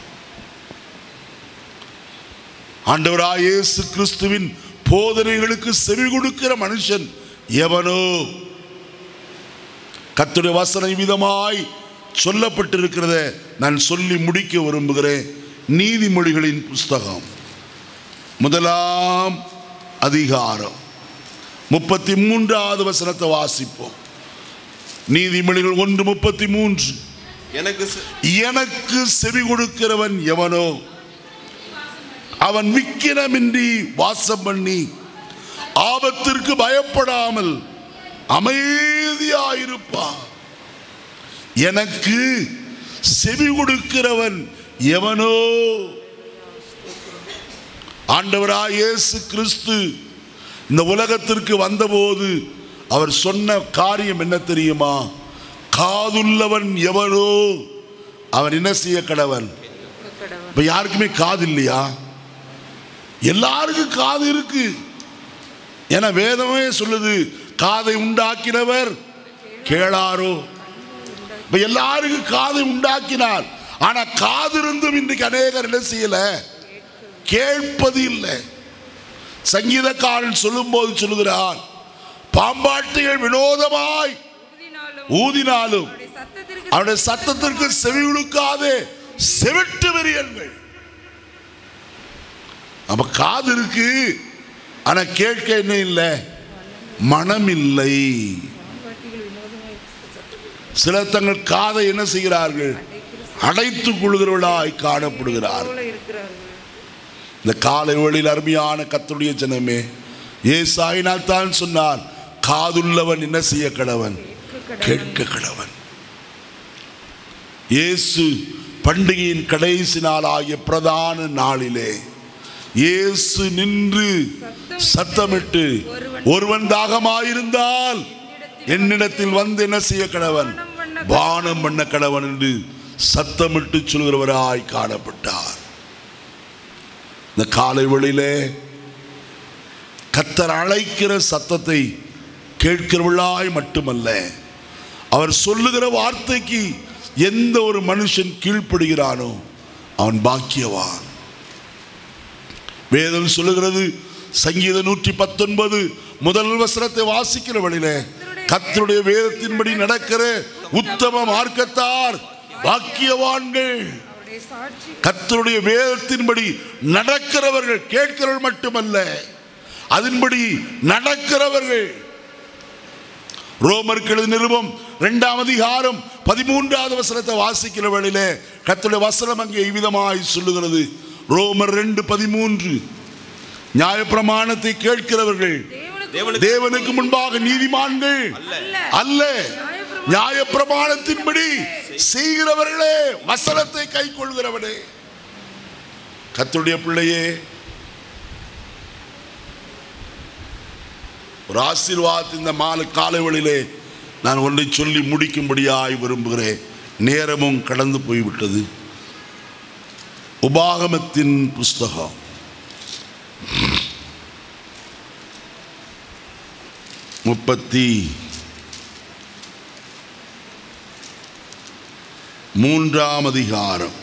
ஆண்டவராய் இயேசு கிறிஸ்துவின் போதனைகளுக்கு செவி கொடுக்கிற மனுஷன் எவனோ கர்த்தருடைய வசனம் விதமாய் சொல்லப்பட்டிருக்கிறத நான் சொல்லி முடிக்க விரும்புகிறேன் நீதிமொழிகளின் புஸ்தகம் முதலாம் அதிகாரம் முப்பத்தி மூன்றாவது வசனத்தை வாசிப்போம் நீதிமொழிகள் ஒன்று முப்பத்தி மூன்று
எனக்கு செ-
எனக்கு செவி கொடுக்கிறவன் எவனோ அவன் விக்கிரமின்றி வாசம் பண்ணி ஆபத்திற்கு பயப்படாமல் அமைதியாயிருப்பான் எனக்கு செவி கொடுக்கிறவன் எவனோ ஆண்டவராய் இயேசு கிறிஸ்து இந்த உலகத்திற்கு வந்தபோது அவர் சொன்ன காரியம் என்ன தெரியுமா காதுள்ளவன் எவனோ அவன் என்ன செய்ய கடவன்
கடவுள்
இப்ப யாருக்குமே காது இல்லையா எல்லாருக்கும் காது இருக்கு ஏன்னா வேதமே சொல்லுது காதை உண்டாக்கினவர் கேளாரோ இப்ப எல்லாருக்கும் காதை உண்டாக்கினார் ஆனா காது இருந்தும் இன்றைக்கு அநேகர் என்ன செய்யல கேட்பது இல்லை சங்கீதக்காரன் சொல்லும்போது சொல்லுகிறார் பாம்பாட்டிகள் வினோதமாய்
ஊதினாலும்
ஊதினாலும்
அவருடைய சத்தத்திற்கு
அவருடைய சத்தத்திற்கு செவி கொடுக்காதே செவிட்டு வெறியன்கள் நம்ம காது இருக்கு ஆனா கேட்க என்ன இல்லை மனம் இல்லை
பாட்டிகள் வினோதமாய் சத்தத்திற்கு
சிலர் தங்கள் காதை என்ன செய்கிறார்கள் அடைத்துக் கொள்கிறவர்களாய் காணப்படுகிறார்கள்
போல இருக்கிறார்கள்
இந்த காலை வேளையில் அருமையான கத்துடைய ஜனமே ஏசாயினால் தான் சொன்னார் காதுள்ளவன் என்ன செய்ய கடவன் கேட்க கடவன் இயேசு பண்டிகையின் கடைசி நாளாகிய பிரதான நாளிலே இயேசு நின்று சத்தமிட்டு ஒருவன் தாகமாயிருந்தால் என்னிடத்தில் வந்து என்ன செய்ய கடவன் பானம் பண்ண கடவன் என்று சத்தமிட்டு சொல்கிறவராய் காணப்பட்டார் இந்த காலை வேளையிலே கத்தர் அழைக்கிற சத்தத்தை கேட்கிறவளாய் மட்டுமல்ல அவர் சொல்லுகிற வார்த்தைக்கு எந்த ஒரு மனுஷன் கீழ்ப்படுகிறானோ அவன் பாக்கியவான் வேதம் சொல்லுகிறது சங்கீத நூற்றி பத்தொன்பது முதல் வசனத்தை வாசிக்கிற வழியிலே கத்தருடைய வேதத்தின்படி நடக்கிற உத்தம மார்க்கத்தார் பாக்கியவான்கள்
அவருடைய சாட்சி
கர்த்தருடைய வேதத்தின்படி நடக்கிறவர்கள் கேட்கிறவர்கள் மட்டுமல்ல அதன்படி நடக்கிறவர்கள் ரோமர் கெழுது நிருபம் இரண்டாம் அதிகாரம் பதிமூன்றாவது வசனத்தை வாசிக்கிற வேளையிலே கர்த்தருடைய வசனம் அங்கே இவ்விதமாய் சொல்லுகிறது ரோமர் ரெண்டு பதிமூன்று நியாயப்பிரமாணத்தை கேட்கிறவர்கள்
தேவனுக்கு
தேவனுக்கு
தேவனுக்கு முன்பாக நீதிமான்கள்
அல்ல
அல்ல நியாயப்பிரமாணத்தின்படி செய்கிறவர்களே வசனத்தை கை கொள்கிறவனே கத்துடைய பிள்ளையே ஒரு ஆசீர்வாத் இந்த மாலை காலைவெளியிலே நான் ஒன்றை சொல்லி முடிக்கும்படியாய் விரும்புகிறேன் நேரமும் கடந்து போய்விட்டது உபாகமத்தின் புஸ்தகம் முப்பத்தி மூன்றாம் அதிகாரம்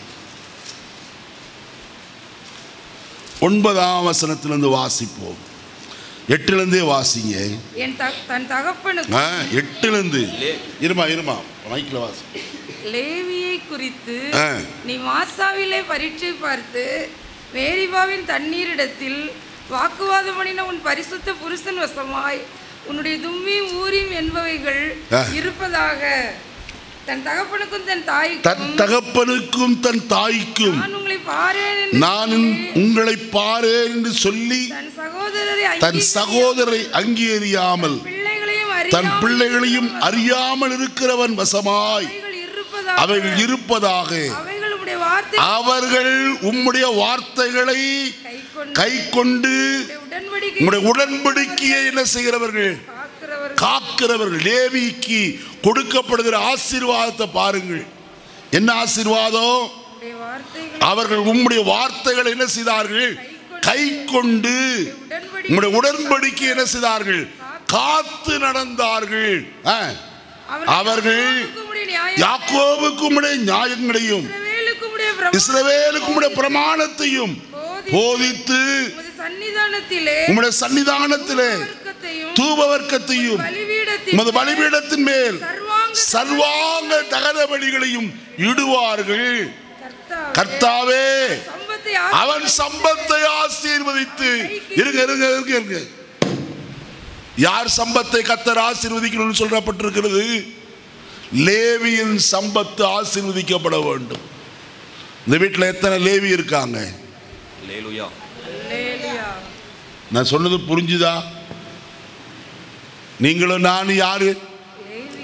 ஒன்பதாம் வசனத்திலிருந்து வாசிப்போம் எட்டிலிருந்தே வாசிங்க
என் த- தன் தகப்பனுக்கு
ஆ, எட்டிலிருந்து இருமா இருமா மைக்கில் வாசி
லேவியை குறித்து
ஆ.
நீ மாசாவிலே பரீட்சை பார்த்து மேரிபாவின் தண்ணீரிடத்தில் வாக்குவாதம் பண்ணின உன் பரிசுத்த புருஷன் வசமாய் உன்னுடைய தும்மீம் ஊரீம் என்பவைகள்
ஆ.
இருப்பதாக தன் தகப்பனுக்கும் தன்
தன்
தாய்க்கும்
தகப்பனுக்கும் தன் தாய்க்கும்
நான் உங்களை பாரேன் என்று
நான்
சொல்லி,
உங்களை பாரேன் என்று சொல்லி
தன் சகோதரரை
தன்
அங்கீகரி-
சகோதரை அங்கீகரியாமல்
பிள்ளைகளையும்
தன்
அறியாமல்
பிள்ளைகளையும்
இருக்கிறவன்
அறியாமல் இருக்கிறவன் வசமாய்
அவைகள் இருப்பதாக
அவைகள் இருப்பதாக
அவைகள் உம்முடைய வார்த்தை
அவர்கள் உம்முடைய வார்த்தைகளை
கைக்கொண்டு
கை கொண்டு
உம்முடைய உடன்படிக்கை
உம்முடைய உடன்படிக்கையை என்ன செய்கிறவர்கள்
காக்கிறவர்
காக்கிறவர்கள் லேவிக்கு கொடுக்கப்படுகிற ஆசீர்வாதத்தை பாருங்கள் என்ன ஆசீர்வாதம்
உம்முடைய வார்த்தைகள்
அவர்கள் உம்முடைய வார்த்தைகளை என்ன செய்தார்கள் கை கொண்டு
உடன்படிக்கை
உம்முடைய உடன்படிக்கை என்ன செய்தார்கள் காத்து நடந்தார்கள் ஆ. அவர்கள்
உம்முடைய நியாய
யாக்கோபுக்கு உம்முடைய நியாயங்களையும்
இஸ்ரவேலுக்கு உம்முடைய பிரமாண
இஸ்ரவேலுக்கு உம்முடைய பிரமாணத்தையும்
போதி
போதித்து
உமது சன்னிதானத்திலே
உம்முடைய சன்னிதானத்திலே
வர்க்கத்தையும்
தூபவர்க்கத்தையும்
பலிபீடத்தின்
உமது பலிபீடத்தின் மேல்
சர்வாங்க
சர்வாங்க தகன பலிகளையும் இடுவார்கள்
கர்த்தாவே,
கர்த்தாவே
சம்பத்தை
அவன் சம்பத்தை ஆசீர்வதித்து இருங்க இருங்க இருங்க இருங்க யார் சம்பத்தை கத்தர் ஆசீர்வதிக்கணும்னு சொல்லப்பட்டிருக்கிறது லேவியின் சம்பத்து ஆசீர்வதிக்கப்பட வேண்டும் இந்த வீட்டில் எத்தனை லேவி இருக்காங்க
லேலுயா
அல்லேலூயா.
நான் சொன்னது புரிஞ்சுதா நீங்களும் நான் யாரு
தேவி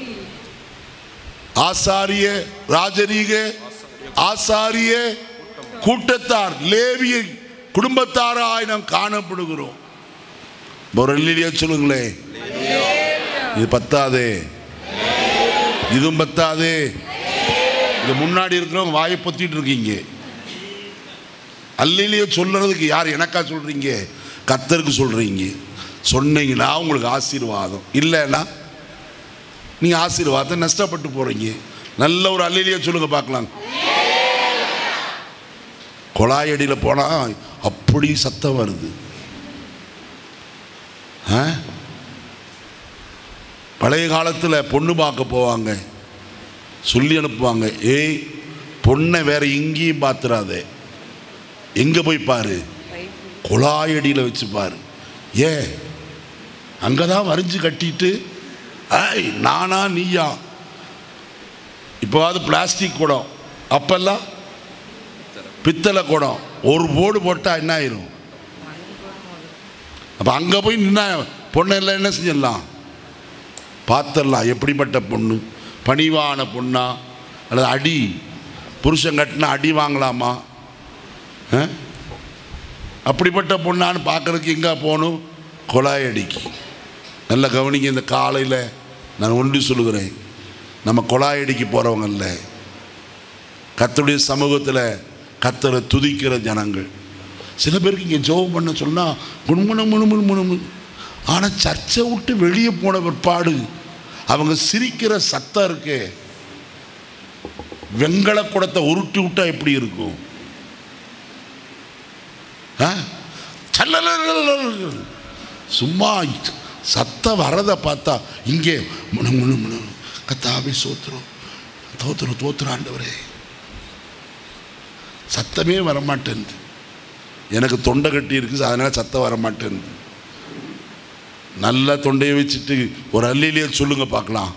ஆசாரிய ராஜரீக ஆசாரிய கூட்டத்தார் லேவிய குடும்பத்தாராய் நாம் காணப்படுகிறோம் ஒரு இல்லையா சொல்லுங்களேன் இது பத்தாதே இதுவும் பத்தாதே இது முன்னாடி இருக்கிறவங்க வாயை பொத்திட்டு இருக்கீங்க அல்லையிலேயே சொல்றதுக்கு யார் எனக்கா சொல்றீங்க கத்தருக்கு சொல்றீங்க சொன்னீங்கன்னா உங்களுக்கு ஆசீர்வாதம் இல்லைன்னா நீங்க ஆசீர்வாதத்தை நஷ்டப்பட்டு போறீங்க நல்ல ஒரு அல்லையிலேயே சொல்லுங்க பார்க்கலாம் குழாயடியில் போனால் அப்படி சத்தம் வருது ஆ? பழைய காலத்தில் பொண்ணு பார்க்க போவாங்க சொல்லி அனுப்புவாங்க ஏய் பொண்ணை வேற எங்கேயும் பார்த்துறாதே எங்கே போய் பாரு குழாயடியில் வச்சு பாரு ஏன் அங்கே தான் வரைஞ்சி கட்டிட்டு ஐய் நானா நீயா இப்போவாது பிளாஸ்டிக் குடம் அப்பெல்லாம் பித்தளை குடம் ஒரு போர்டு போட்டால் என்ன ஆயிரும் அப்போ அங்கே போய் நின்னா பொண்ணு எல்லாம் என்ன செஞ்சிடலாம் பார்த்துடலாம் எப்படிப்பட்ட பொண்ணு பணிவான பொண்ணா அல்லது அடி புருஷன் கட்டினா அடி வாங்கலாமா ஆ? அப்படிப்பட்ட பொண்ணான்னு பார்க்கறதுக்கு எங்கே போகணும் குழாய் அடிக்கு நல்ல கவனிங்க இந்த காலையில் நான் ஒன்று சொல்லுகிறேன் நம்ம குழாய் அடிக்கு போகிறவங்க இல்லை கத்தருடைய சமூகத்தில் கத்தரை துதிக்கிற ஜனங்கள் சில பேருக்கு இங்கே ஜோபம் பண்ண சொன்னால் குண்முணு முணு முணு முணு முணு ஆனால் சர்ச்சை விட்டு வெளியே போன பிற்பாடு அவங்க சிரிக்கிற சத்தம் இருக்கே வெங்கல குடத்தை உருட்டி விட்டா எப்படி இருக்கும் ஆ? சல்லலலலலல. சும்மா சத்தம் வரதை பார்த்தா இங்கே முணு முணு முணு கத்தாவே சோத்துறோம் தோத்துறோம் தோத்துற ஆண்டவரே சத்தமே வரமாட்டேன்து எனக்கு தொண்டை கட்டி இருக்குது அதனால் சத்தம் வரமாட்டேன்து நல்லா தொண்டையை வச்சுட்டு ஒரு அல்லிலேயே சொல்லுங்க பார்க்கலாம்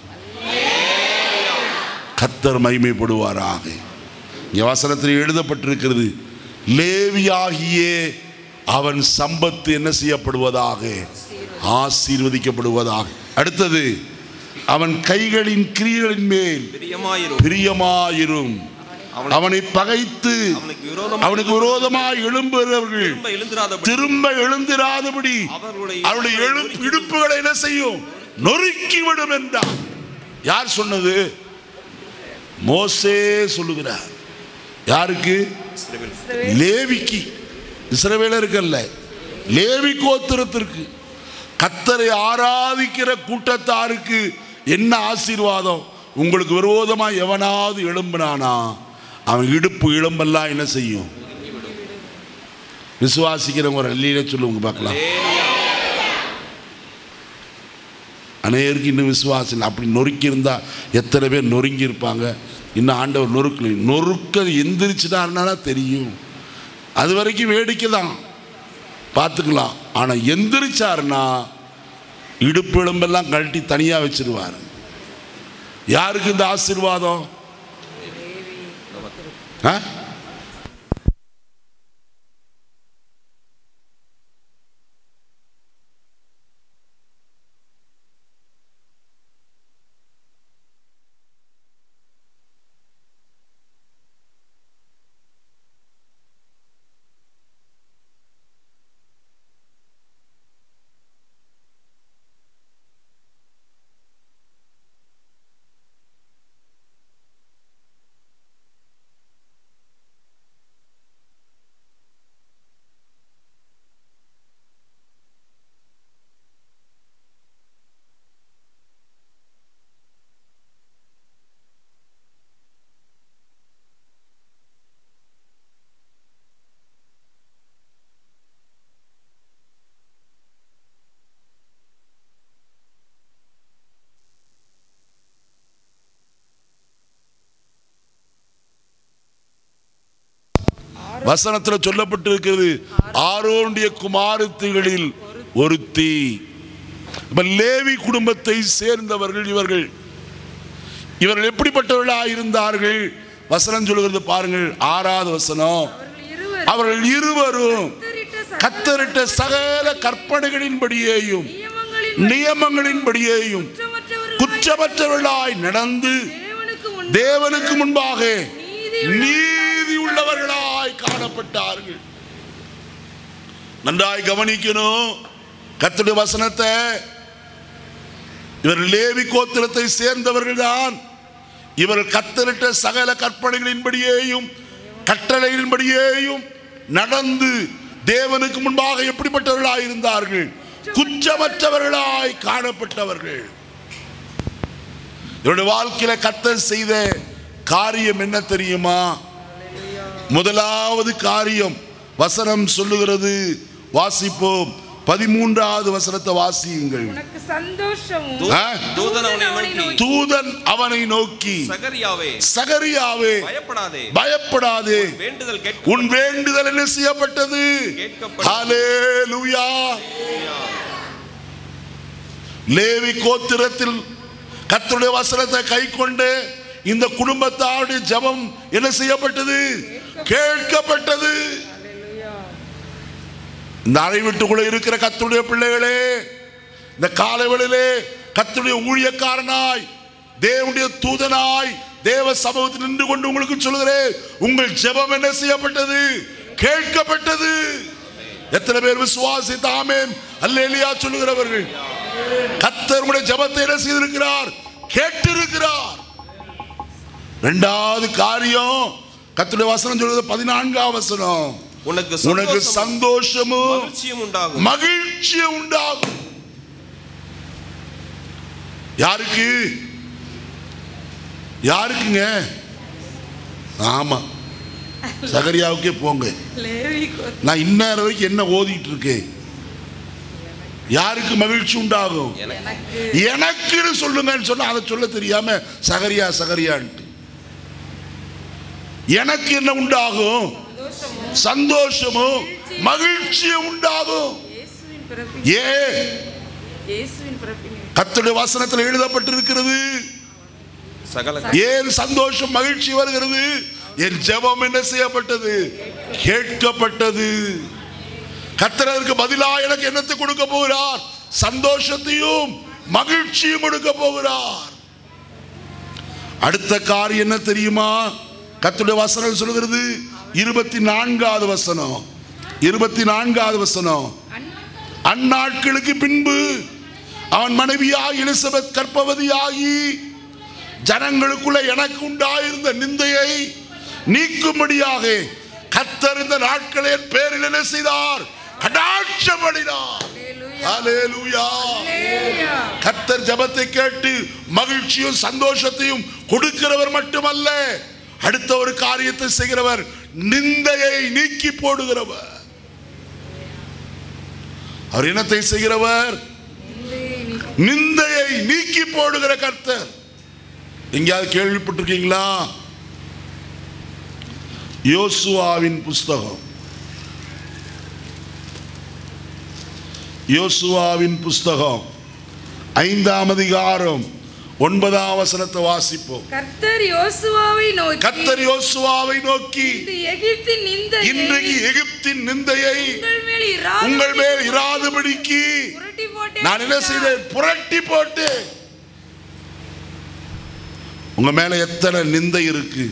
கத்தர் மகிமைப்படுவாராக இங்கே வசனத்தில் எழுதப்பட்டிருக்கிறது லேவியாகியே அவன் சம்பத்து என்ன செய்யப்படுவதாக ஆசீர்வதிக்கப்படுவதாக அடுத்தது அவன் கைகளின் கிரியைகளின் மேல்
பிரியமாயிரும்
பிரியமாயிரும் அவனை பகைத்து
அவனுக்கு விரோதமாக
அவனுக்கு விரோதமாய் எழும்புகிறவர்கள்
திரும்ப எழுந்திராதபடி
திரும்ப எழுந்திராதபடி
அவர்களுடைய
அவருடைய எழு இடுப்புகளை என்ன செய்யும் நொறுக்கி விடும் என்றார் யார் சொன்னது மோசே சொல்லுகிறார் யாருக்கு
இஸ்ரவேல்
லேவிக்கு இஸ்ரவேலருக்கு அல்ல லேவி கோத்திரத்திற்கு கத்தரை ஆராதிக்கிற கூட்டத்தாருக்கு என்ன ஆசீர்வாதம் உங்களுக்கு விரோதமா எவனாவது எழும்பினானா அவன் இடுப்பு இளம்பெல்லாம் என்ன செய்யும் விசுவாசிக்கிறவங்க ஒரு அல்லியில சொல்லுவாங்க பார்க்கலாம் அநேருக்கு இன்னும் விசுவாசம் இல்லை. அப்படி நொறுக்கி இருந்தா எத்தனை பேர் நொறுங்கி இருப்பாங்க இன்னும் ஆண்டவர் நொறுக்கல நொறுக்க எந்திரிச்சுட்டாருனா தெரியும் அது வரைக்கும் வேடிக்கை தான் பார்த்துக்கலாம் ஆனால் எந்திரிச்சாருன்னா இடுப்பு எலும்பெல்லாம் கழட்டி தனியாக வச்சிருவார் யாருக்கு இந்த ஆசீர்வாதம் ஆ வசனத்தில் சொல்லப்பட்டிருக்கிறது ஆரோண்டிய குமாரத்திகளில் ஒருத்தி இப்ப லேவி குடும்பத்தை சேர்ந்தவர்கள் இவர்கள் இவர்கள் எப்படிப்பட்டவர்களாக இருந்தார்கள் வசனம் சொல்லுகிறது பாருங்கள் ஆறாவது வசனம்
அவர்கள் இருவர்
அவர்கள் இருவரும்
கத்தரிட்ட சகல
கத்தரிட்ட சகல கற்பனைகளின்படியேயும்
நியமங்களின்
நியமங்களின்படியேயும்
குற்றமற்றவர்களாய்
குற்றமற்றவர்களாய் நடந்து
தேவனுக்கு முன்
தேவனுக்கு முன்பாக
நீதி
நீதி உள்ளவர்களாய் காணப்பட்டார்கள் நன்றாய் கவனிக்கணும் கர்த்தருடைய வசனத்தை இவர் லேவி கோத்திரத்தை சேர்ந்தவர்கள் தான் இவர்கள் கத்தரிட்ட சகல கற்பனைகளின்படியேயும் கட்டளைகளின்படியேயும் நடந்து தேவனுக்கு முன்பாக எப்படிப்பட்டவர்களாய் இருந்தார்கள் குற்றமற்றவர்களாய் காணப்பட்டவர்கள் இவருடைய வாழ்க்கையில கத்தர் செய்த காரியம் என்ன தெரியுமா முதலாவது காரியம் வசனம் சொல்லுகிறது வாசிப்போம் பதிமூன்றாவது வசனத்தை வாசியுங்கள்
உனக்கு சந்தோஷமும்
தூ-
ஆ?
தூதன் அவனை நோக்கி
தூதன் அவனை நோக்கி
சகரியாவே
சகரியாவே
பயப்படாதே
பயப்படாதே
வேண்டுதல் கேட்க
உன் வேண்டுதல் என்ன செய்யப்பட்டது
கேட்கப்பட்டது.
ஹalleluya லேவி கோத்திரத்தில் கர்த்தருடைய வசனத்தை கை கொண்டு இந்த குடும்பத்தாருடைய ஜெபம் என்ன செய்யப்பட்டது கேட்கப்பட்டது இந்த அறை வீட்டுக்குள்ள இருக்கிற கர்த்தருடைய பிள்ளைகளே இந்த காலைவெளியிலே கர்த்தருடைய ஊழியக்காரனாய் தேவனுடைய தூதனாய் தேவ சமூகத்தில் நின்று கொண்டு உங்களுக்கு சொல்லுகிறேன் உங்கள் ஜெபம் என்ன செய்யப்பட்டது கேட்கப்பட்டது எத்தனை பேர் விசுவாசித்த ஆமென் அல்லேலியா சொல்லுகிறவர்கள் கர்த்தர் உங்களுடைய ஜெபத்தை என்ன செய்திருக்கிறார் கேட்டிருக்கிறார் இரண்டாவது காரியம் கர்த்தருடைய வசனம் சொல்றது பதினான்காம் வசனம்
உனக்கு
உனக்கு
சந்தோஷமும்
சந்தோஷமும்
மகிழ்ச்சியும் உண்டாகும்
மகிழ்ச்சி உண்டாகும் யாருக்கு யாருக்குங்க ஆமா சகரியாவுக்கே போங்க
லேவி கோ-
நான் இந்நேரம் வரைக்கும் என்ன ஓதிட்டு இருக்கேன் யாருக்கு மகிழ்ச்சி உண்டாகும்
எனக்கு
எனக்குன்னு சொல்லுங்கன்னு சொன்னா அதை சொல்ல தெரியாம சகரியா சகரியான்ட்டு எனக்கு என்ன உண்டாகும்
சந்தோஷமும்
சந்தோஷமும் மகிழ்ச்சியும் உண்டாகும்
இயேசுவின் பிறப்பின்
ஏ
இயேசுவின் பிறப்பின்
கர்த்தருடைய வசனத்தில் எழுதப்பட்டிருக்கிறது
சகல
ஏன் சந்தோஷம் மகிழ்ச்சி வருகிறது என் ஜெபம் என்ன செய்யப்பட்டது கேட்கப்பட்டது கர்த்தருக்கு பதிலா எனக்கு என்னத்தை கொடுக்க போகிறார் சந்தோஷத்தையும் மகிழ்ச்சியும் கொடுக்க போகிறார் அடுத்த காரியம் என்ன தெரியுமா கர்த்தருடைய வசனம் சொல்கிறது இருபத்தி நான்காவது வசனம் இருபத்தி நான்காவது வசனம்
அன்-
அந்நாட்களுக்கு பின்பு அவன் மனைவியாய் எலிசபெத் கற்பவதியாகி ஜனங்களுக்குள்ள எனக்கு உண்டாயிருந்த நிந்தையை நீக்கும்படியாக கத்தர் இந்த நாட்களை என் பேரில் என்ன செய்தார் கடாட்சமடினார் ஹalleluya.
ஹalleluya.
கத்தர் ஜெபத்தை கேட்டு மகிழ்ச்சியும் சந்தோஷத்தையும் கொடுக்கிறவர் மட்டுமல்ல அடுத்த ஒரு காரியத்தை செய்கிறவர் நிந்தையை நீக்கி போடுகிறவர் அவர் இனத்தை செய்கிறவர்
நிந்தையை நீ-
நிந்தையை நீக்கி போடுகிற கர்த்தர் எங்கேயாவது கேள்விப்பட்டிருக்கீங்களா யோசுவாவின் புஸ்தகம் யோசுவாவின் புஸ்தகம் ஐந்தாம் அதிகாரம் ஒன்பதாம் வசனத்தை வாசிப்போம்
கர்த்தர் யோசுவாவை நோக்கி
கர்த்தர் யோசுவாவை நோக்கி
இந்த எகிப்தின் நிந்தையை
இன்றைக்கு எகிப்தின் நிந்தையை
உங்கள் மேல் இராதபடி
உங்கள் மேல் இராதபடிக்கு
புரட்டி போட்டேன்
நான் என்ன செய்தேன் புரட்டி போட்டு உங்க மேல எத்தனை நிந்தை இருக்கு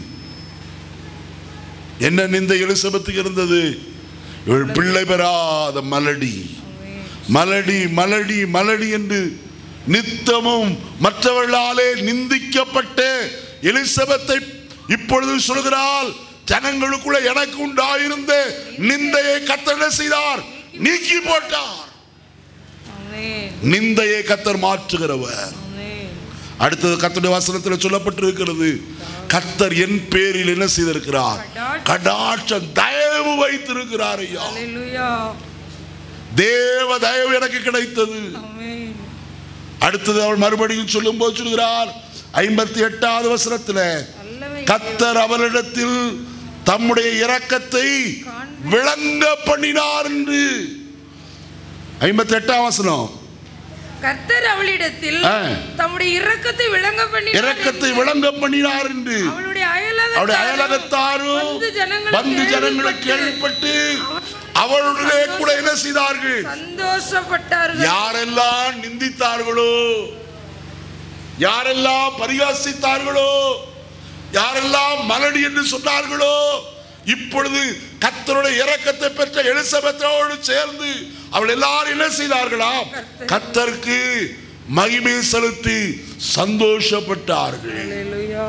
என்ன நிந்தை எலிசபெத்துக்கு இருந்தது இவள் பிள்ளை பெறாத மலடி மலடி மலடி மலடி என்று நித்தமும் மற்றவர்களாலே நிந்திக்கப்பட்ட எலிசபெத்தை இப்பொழுது சொல்கிறாள் ஜனங்களுக்குள்ள எனக்கு உண்டாயிருந்த நிந்தையை கத்தர் செய்தார் நீக்கி போட்டார்
ஆமென்.
நிந்தையை கத்தர் மாற்றுகிறவர்
ஆமென்.
அடுத்தது கத்தருடைய வசனத்தில் சொல்லப்பட்டிருக்கிறது கத்தர் என் பேரில் என்ன செய்திருக்கிறார் கடாட்சம் தயவு வைத்திருக்கிறார் ஐயா
ஹalleluya.
தேவ தயவு எனக்கு கிடைத்தது
ஆமென்.
அடுத்தது அவள் மறுபடியும் சொல்லும் போது சொல்கிறார் ஐம்பத்தி எட்டாவது வசனத்தில்
நல்லவை
கத்தர் அவளிடத்தில் தம்முடைய இரக்கத்தை விளங்க பண்ணினார் என்று ஐம்பத்தி எட்டாம் வசனம்
கர்த்தர் அவளிடத்தில்
ஆ.
தம்முடைய இரக்கத்தை விளங்க பண்ணி
இரக்கத்தை விளங்க பண்ணினார் என்று
அவளுடைய
அவருடைய அயலகத்தாரும்
வந்து ஜனங்கள்
வந்து ஜனங்களை கேள்விப்பட்டு அவளுடைய கூட என்ன செய்தார்கள்
சந்தோஷப்பட்டார்கள்
யாரெல்லாம் நிந்தித்தார்களோ யாரெல்லாம் பரிகாசித்தார்களோ யாரெல்லாம் மலடி என்று சொன்னார்களோ இப்பொழுது கத்தருடைய இரக்கத்தை பெற்ற எலிசபெத்தோடு சேர்ந்து அவள் எல்லாரும் என்ன செய்தார்களாம் கத்தருக்கு மகிமை செலுத்தி சந்தோஷப்பட்டார்கள்
அல்லேலூயா.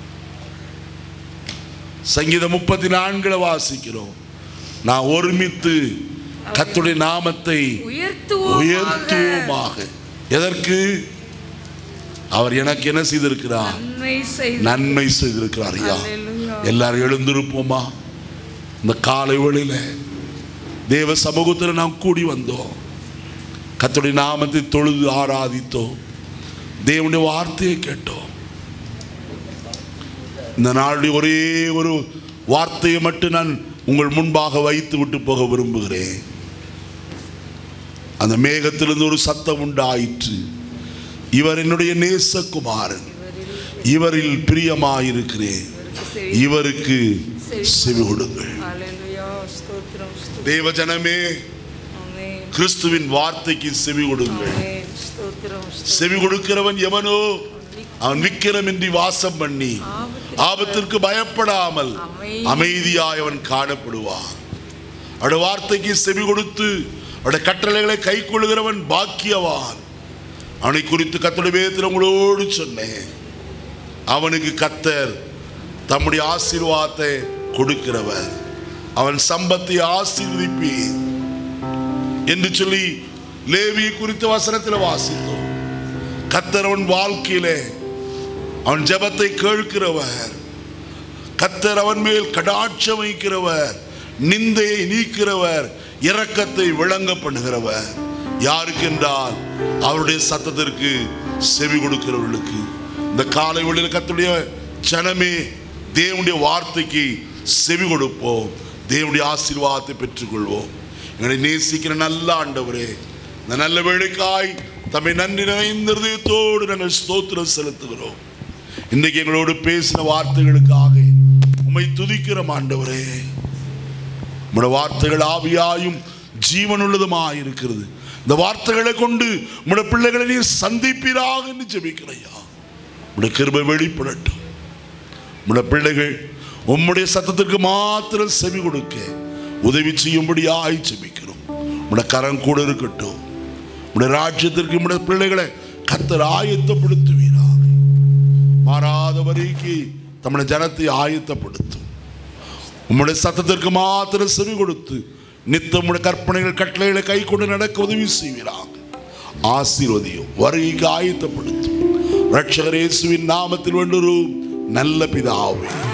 சங்கீதம் முப்பத்தி நான்குல வாசிக்கிறோம் நான் ஒருமித்து கத்துடைய நாமத்தை
உயர்த்துவோமாக
உயர்த்துவோமாக எதற்கு அவர் எனக்கு என்ன செய்திருக்கிறார்
நன்மை செய்து
நன்மை செய்திருக்கிறார் ஐயா
அல்லேலூயா.
எல்லாரும் எழுந்திருப்போமா இந்த காலை வேளையில தேவ சமூகத்தில் நாம் கூடி வந்தோம் கர்த்தருடைய நாமத்தை தொழுது ஆராதித்தோம் தேவனுடைய வார்த்தையை கேட்டோம் இந்த நாளுடைய ஒரே ஒரு வார்த்தையை மட்டும் நான் உங்கள் முன்பாக வைத்து விட்டு போக விரும்புகிறேன் அந்த மேகத்திலிருந்து ஒரு சத்தம் உண்டாயிற்று இவர் என்னுடைய நேசகுமாரன் இவரில் பிரியமாயிருக்கிறேன் இவருக்கு செவி கொடுங்கள்
அல்லேலூயா. ஸ்தோத்திரம் ஸ்தோத்திரம்.
தேவஜனமே
ஆமென்.
கிறிஸ்துவின் வார்த்தைக்கு செவி கொடுங்கள்
ஆமென். ஸ்தோத்திரம் ஸ்தோத்திரம்.
செவி கொடுக்கிறவன் எவனோ அவன் விக்கிரமின்றி வாசம் பண்ணி ஆபத்திற்கு பயப்படாமல் அமைதியாய் அவன் காணப்படுவான் அவருடைய வார்த்தைக்கு செவி கொடுத்து அவருடைய கட்டளைகளை கை கொள்கிறவன் பாக்கியவான் அவனை குறித்து கத்தோட வேதத்தில் உங்களோடு சொன்னேன் அவனுக்கு கத்தர் தம்முடைய ஆசீர்வாதத்தை கொடுக்கிறவர் அவன் சம்பத்தை ஆசீர்வதிப்பீர் என்று சொல்லி லேவி குறித்த வசனத்தில் வாசித்தோம் கத்தர் அவன் வாழ்க்கையிலே அவன் ஜெபத்தை கேட்கிறவர் கத்தர் அவன் மேல் கடாட்சம் வைக்கிறவர் நிந்தையை நீக்கிறவர் இரக்கத்தை விளங்க பண்ணுகிறவர் யாருக்கு என்றால் அவருடைய சத்தத்திற்கு செவி கொடுக்கிறவர்களுக்கு இந்த காலை வேளையில் கத்துடைய ஜனமே தேவனுடைய வார்த்தைக்கு செவி கொடுப்போம் தேவனுடைய ஆசீர்வாதத்தை பெற்றுக்கொள்வோம் எங்களை நேசிக்கிற நல்ல ஆண்டவரே இந்த நல்ல வேலைக்காய் தம்மை நன்றி நிறைந்த இருதயத்தோடு நாங்கள் ஸ்தோத்திரம் செலுத்துகிறோம் இன்றைக்கு எங்களோடு பேசின வார்த்தைகளுக்காக உம்மை துதிக்கிறோம் ஆண்டவரே உம்முடைய வார்த்தைகள் ஆவியாயும் ஜீவனுள்ளதுமாய் இருக்கிறது இந்த வார்த்தைகளை கொண்டு உம்முடைய பிள்ளைகளை நீர் சந்திப்பீராக என்று ஜெபிக்கிறையா உம்முடைய கிருபை வெளிப்படட்டும் உம்முடைய பிள்ளைகள் உம்முடைய சத்தத்திற்கு மாத்திரம் செவி கொடுக்க உதவி செய்யும்படியாய் ஜெபிக்கிறோம் உம்முடைய கரம் கூட இருக்கட்டும் உம்முடைய ராஜ்யத்திற்கு உம்முடைய பிள்ளைகளை கத்தர் ஆயத்தப்படுத்துவீராக மாறாத வரைக்கு தம்முடைய ஜனத்தை ஆயத்தப்படுத்தும் உம்முடைய சத்தத்திற்கு மாத்திரம் செவி கொடுத்து நித்தம் உம்முடைய கற்பனைகள் கட்டளைகளை கை கொண்டு நடக்க உதவி செய்வீராக ஆசீர்வதியும் வருகைக்கு ஆயத்தப்படுத்தும் ரட்சகர் இயேசுவின் நாமத்தில் வேண்டுரும் நல்ல பிதாவே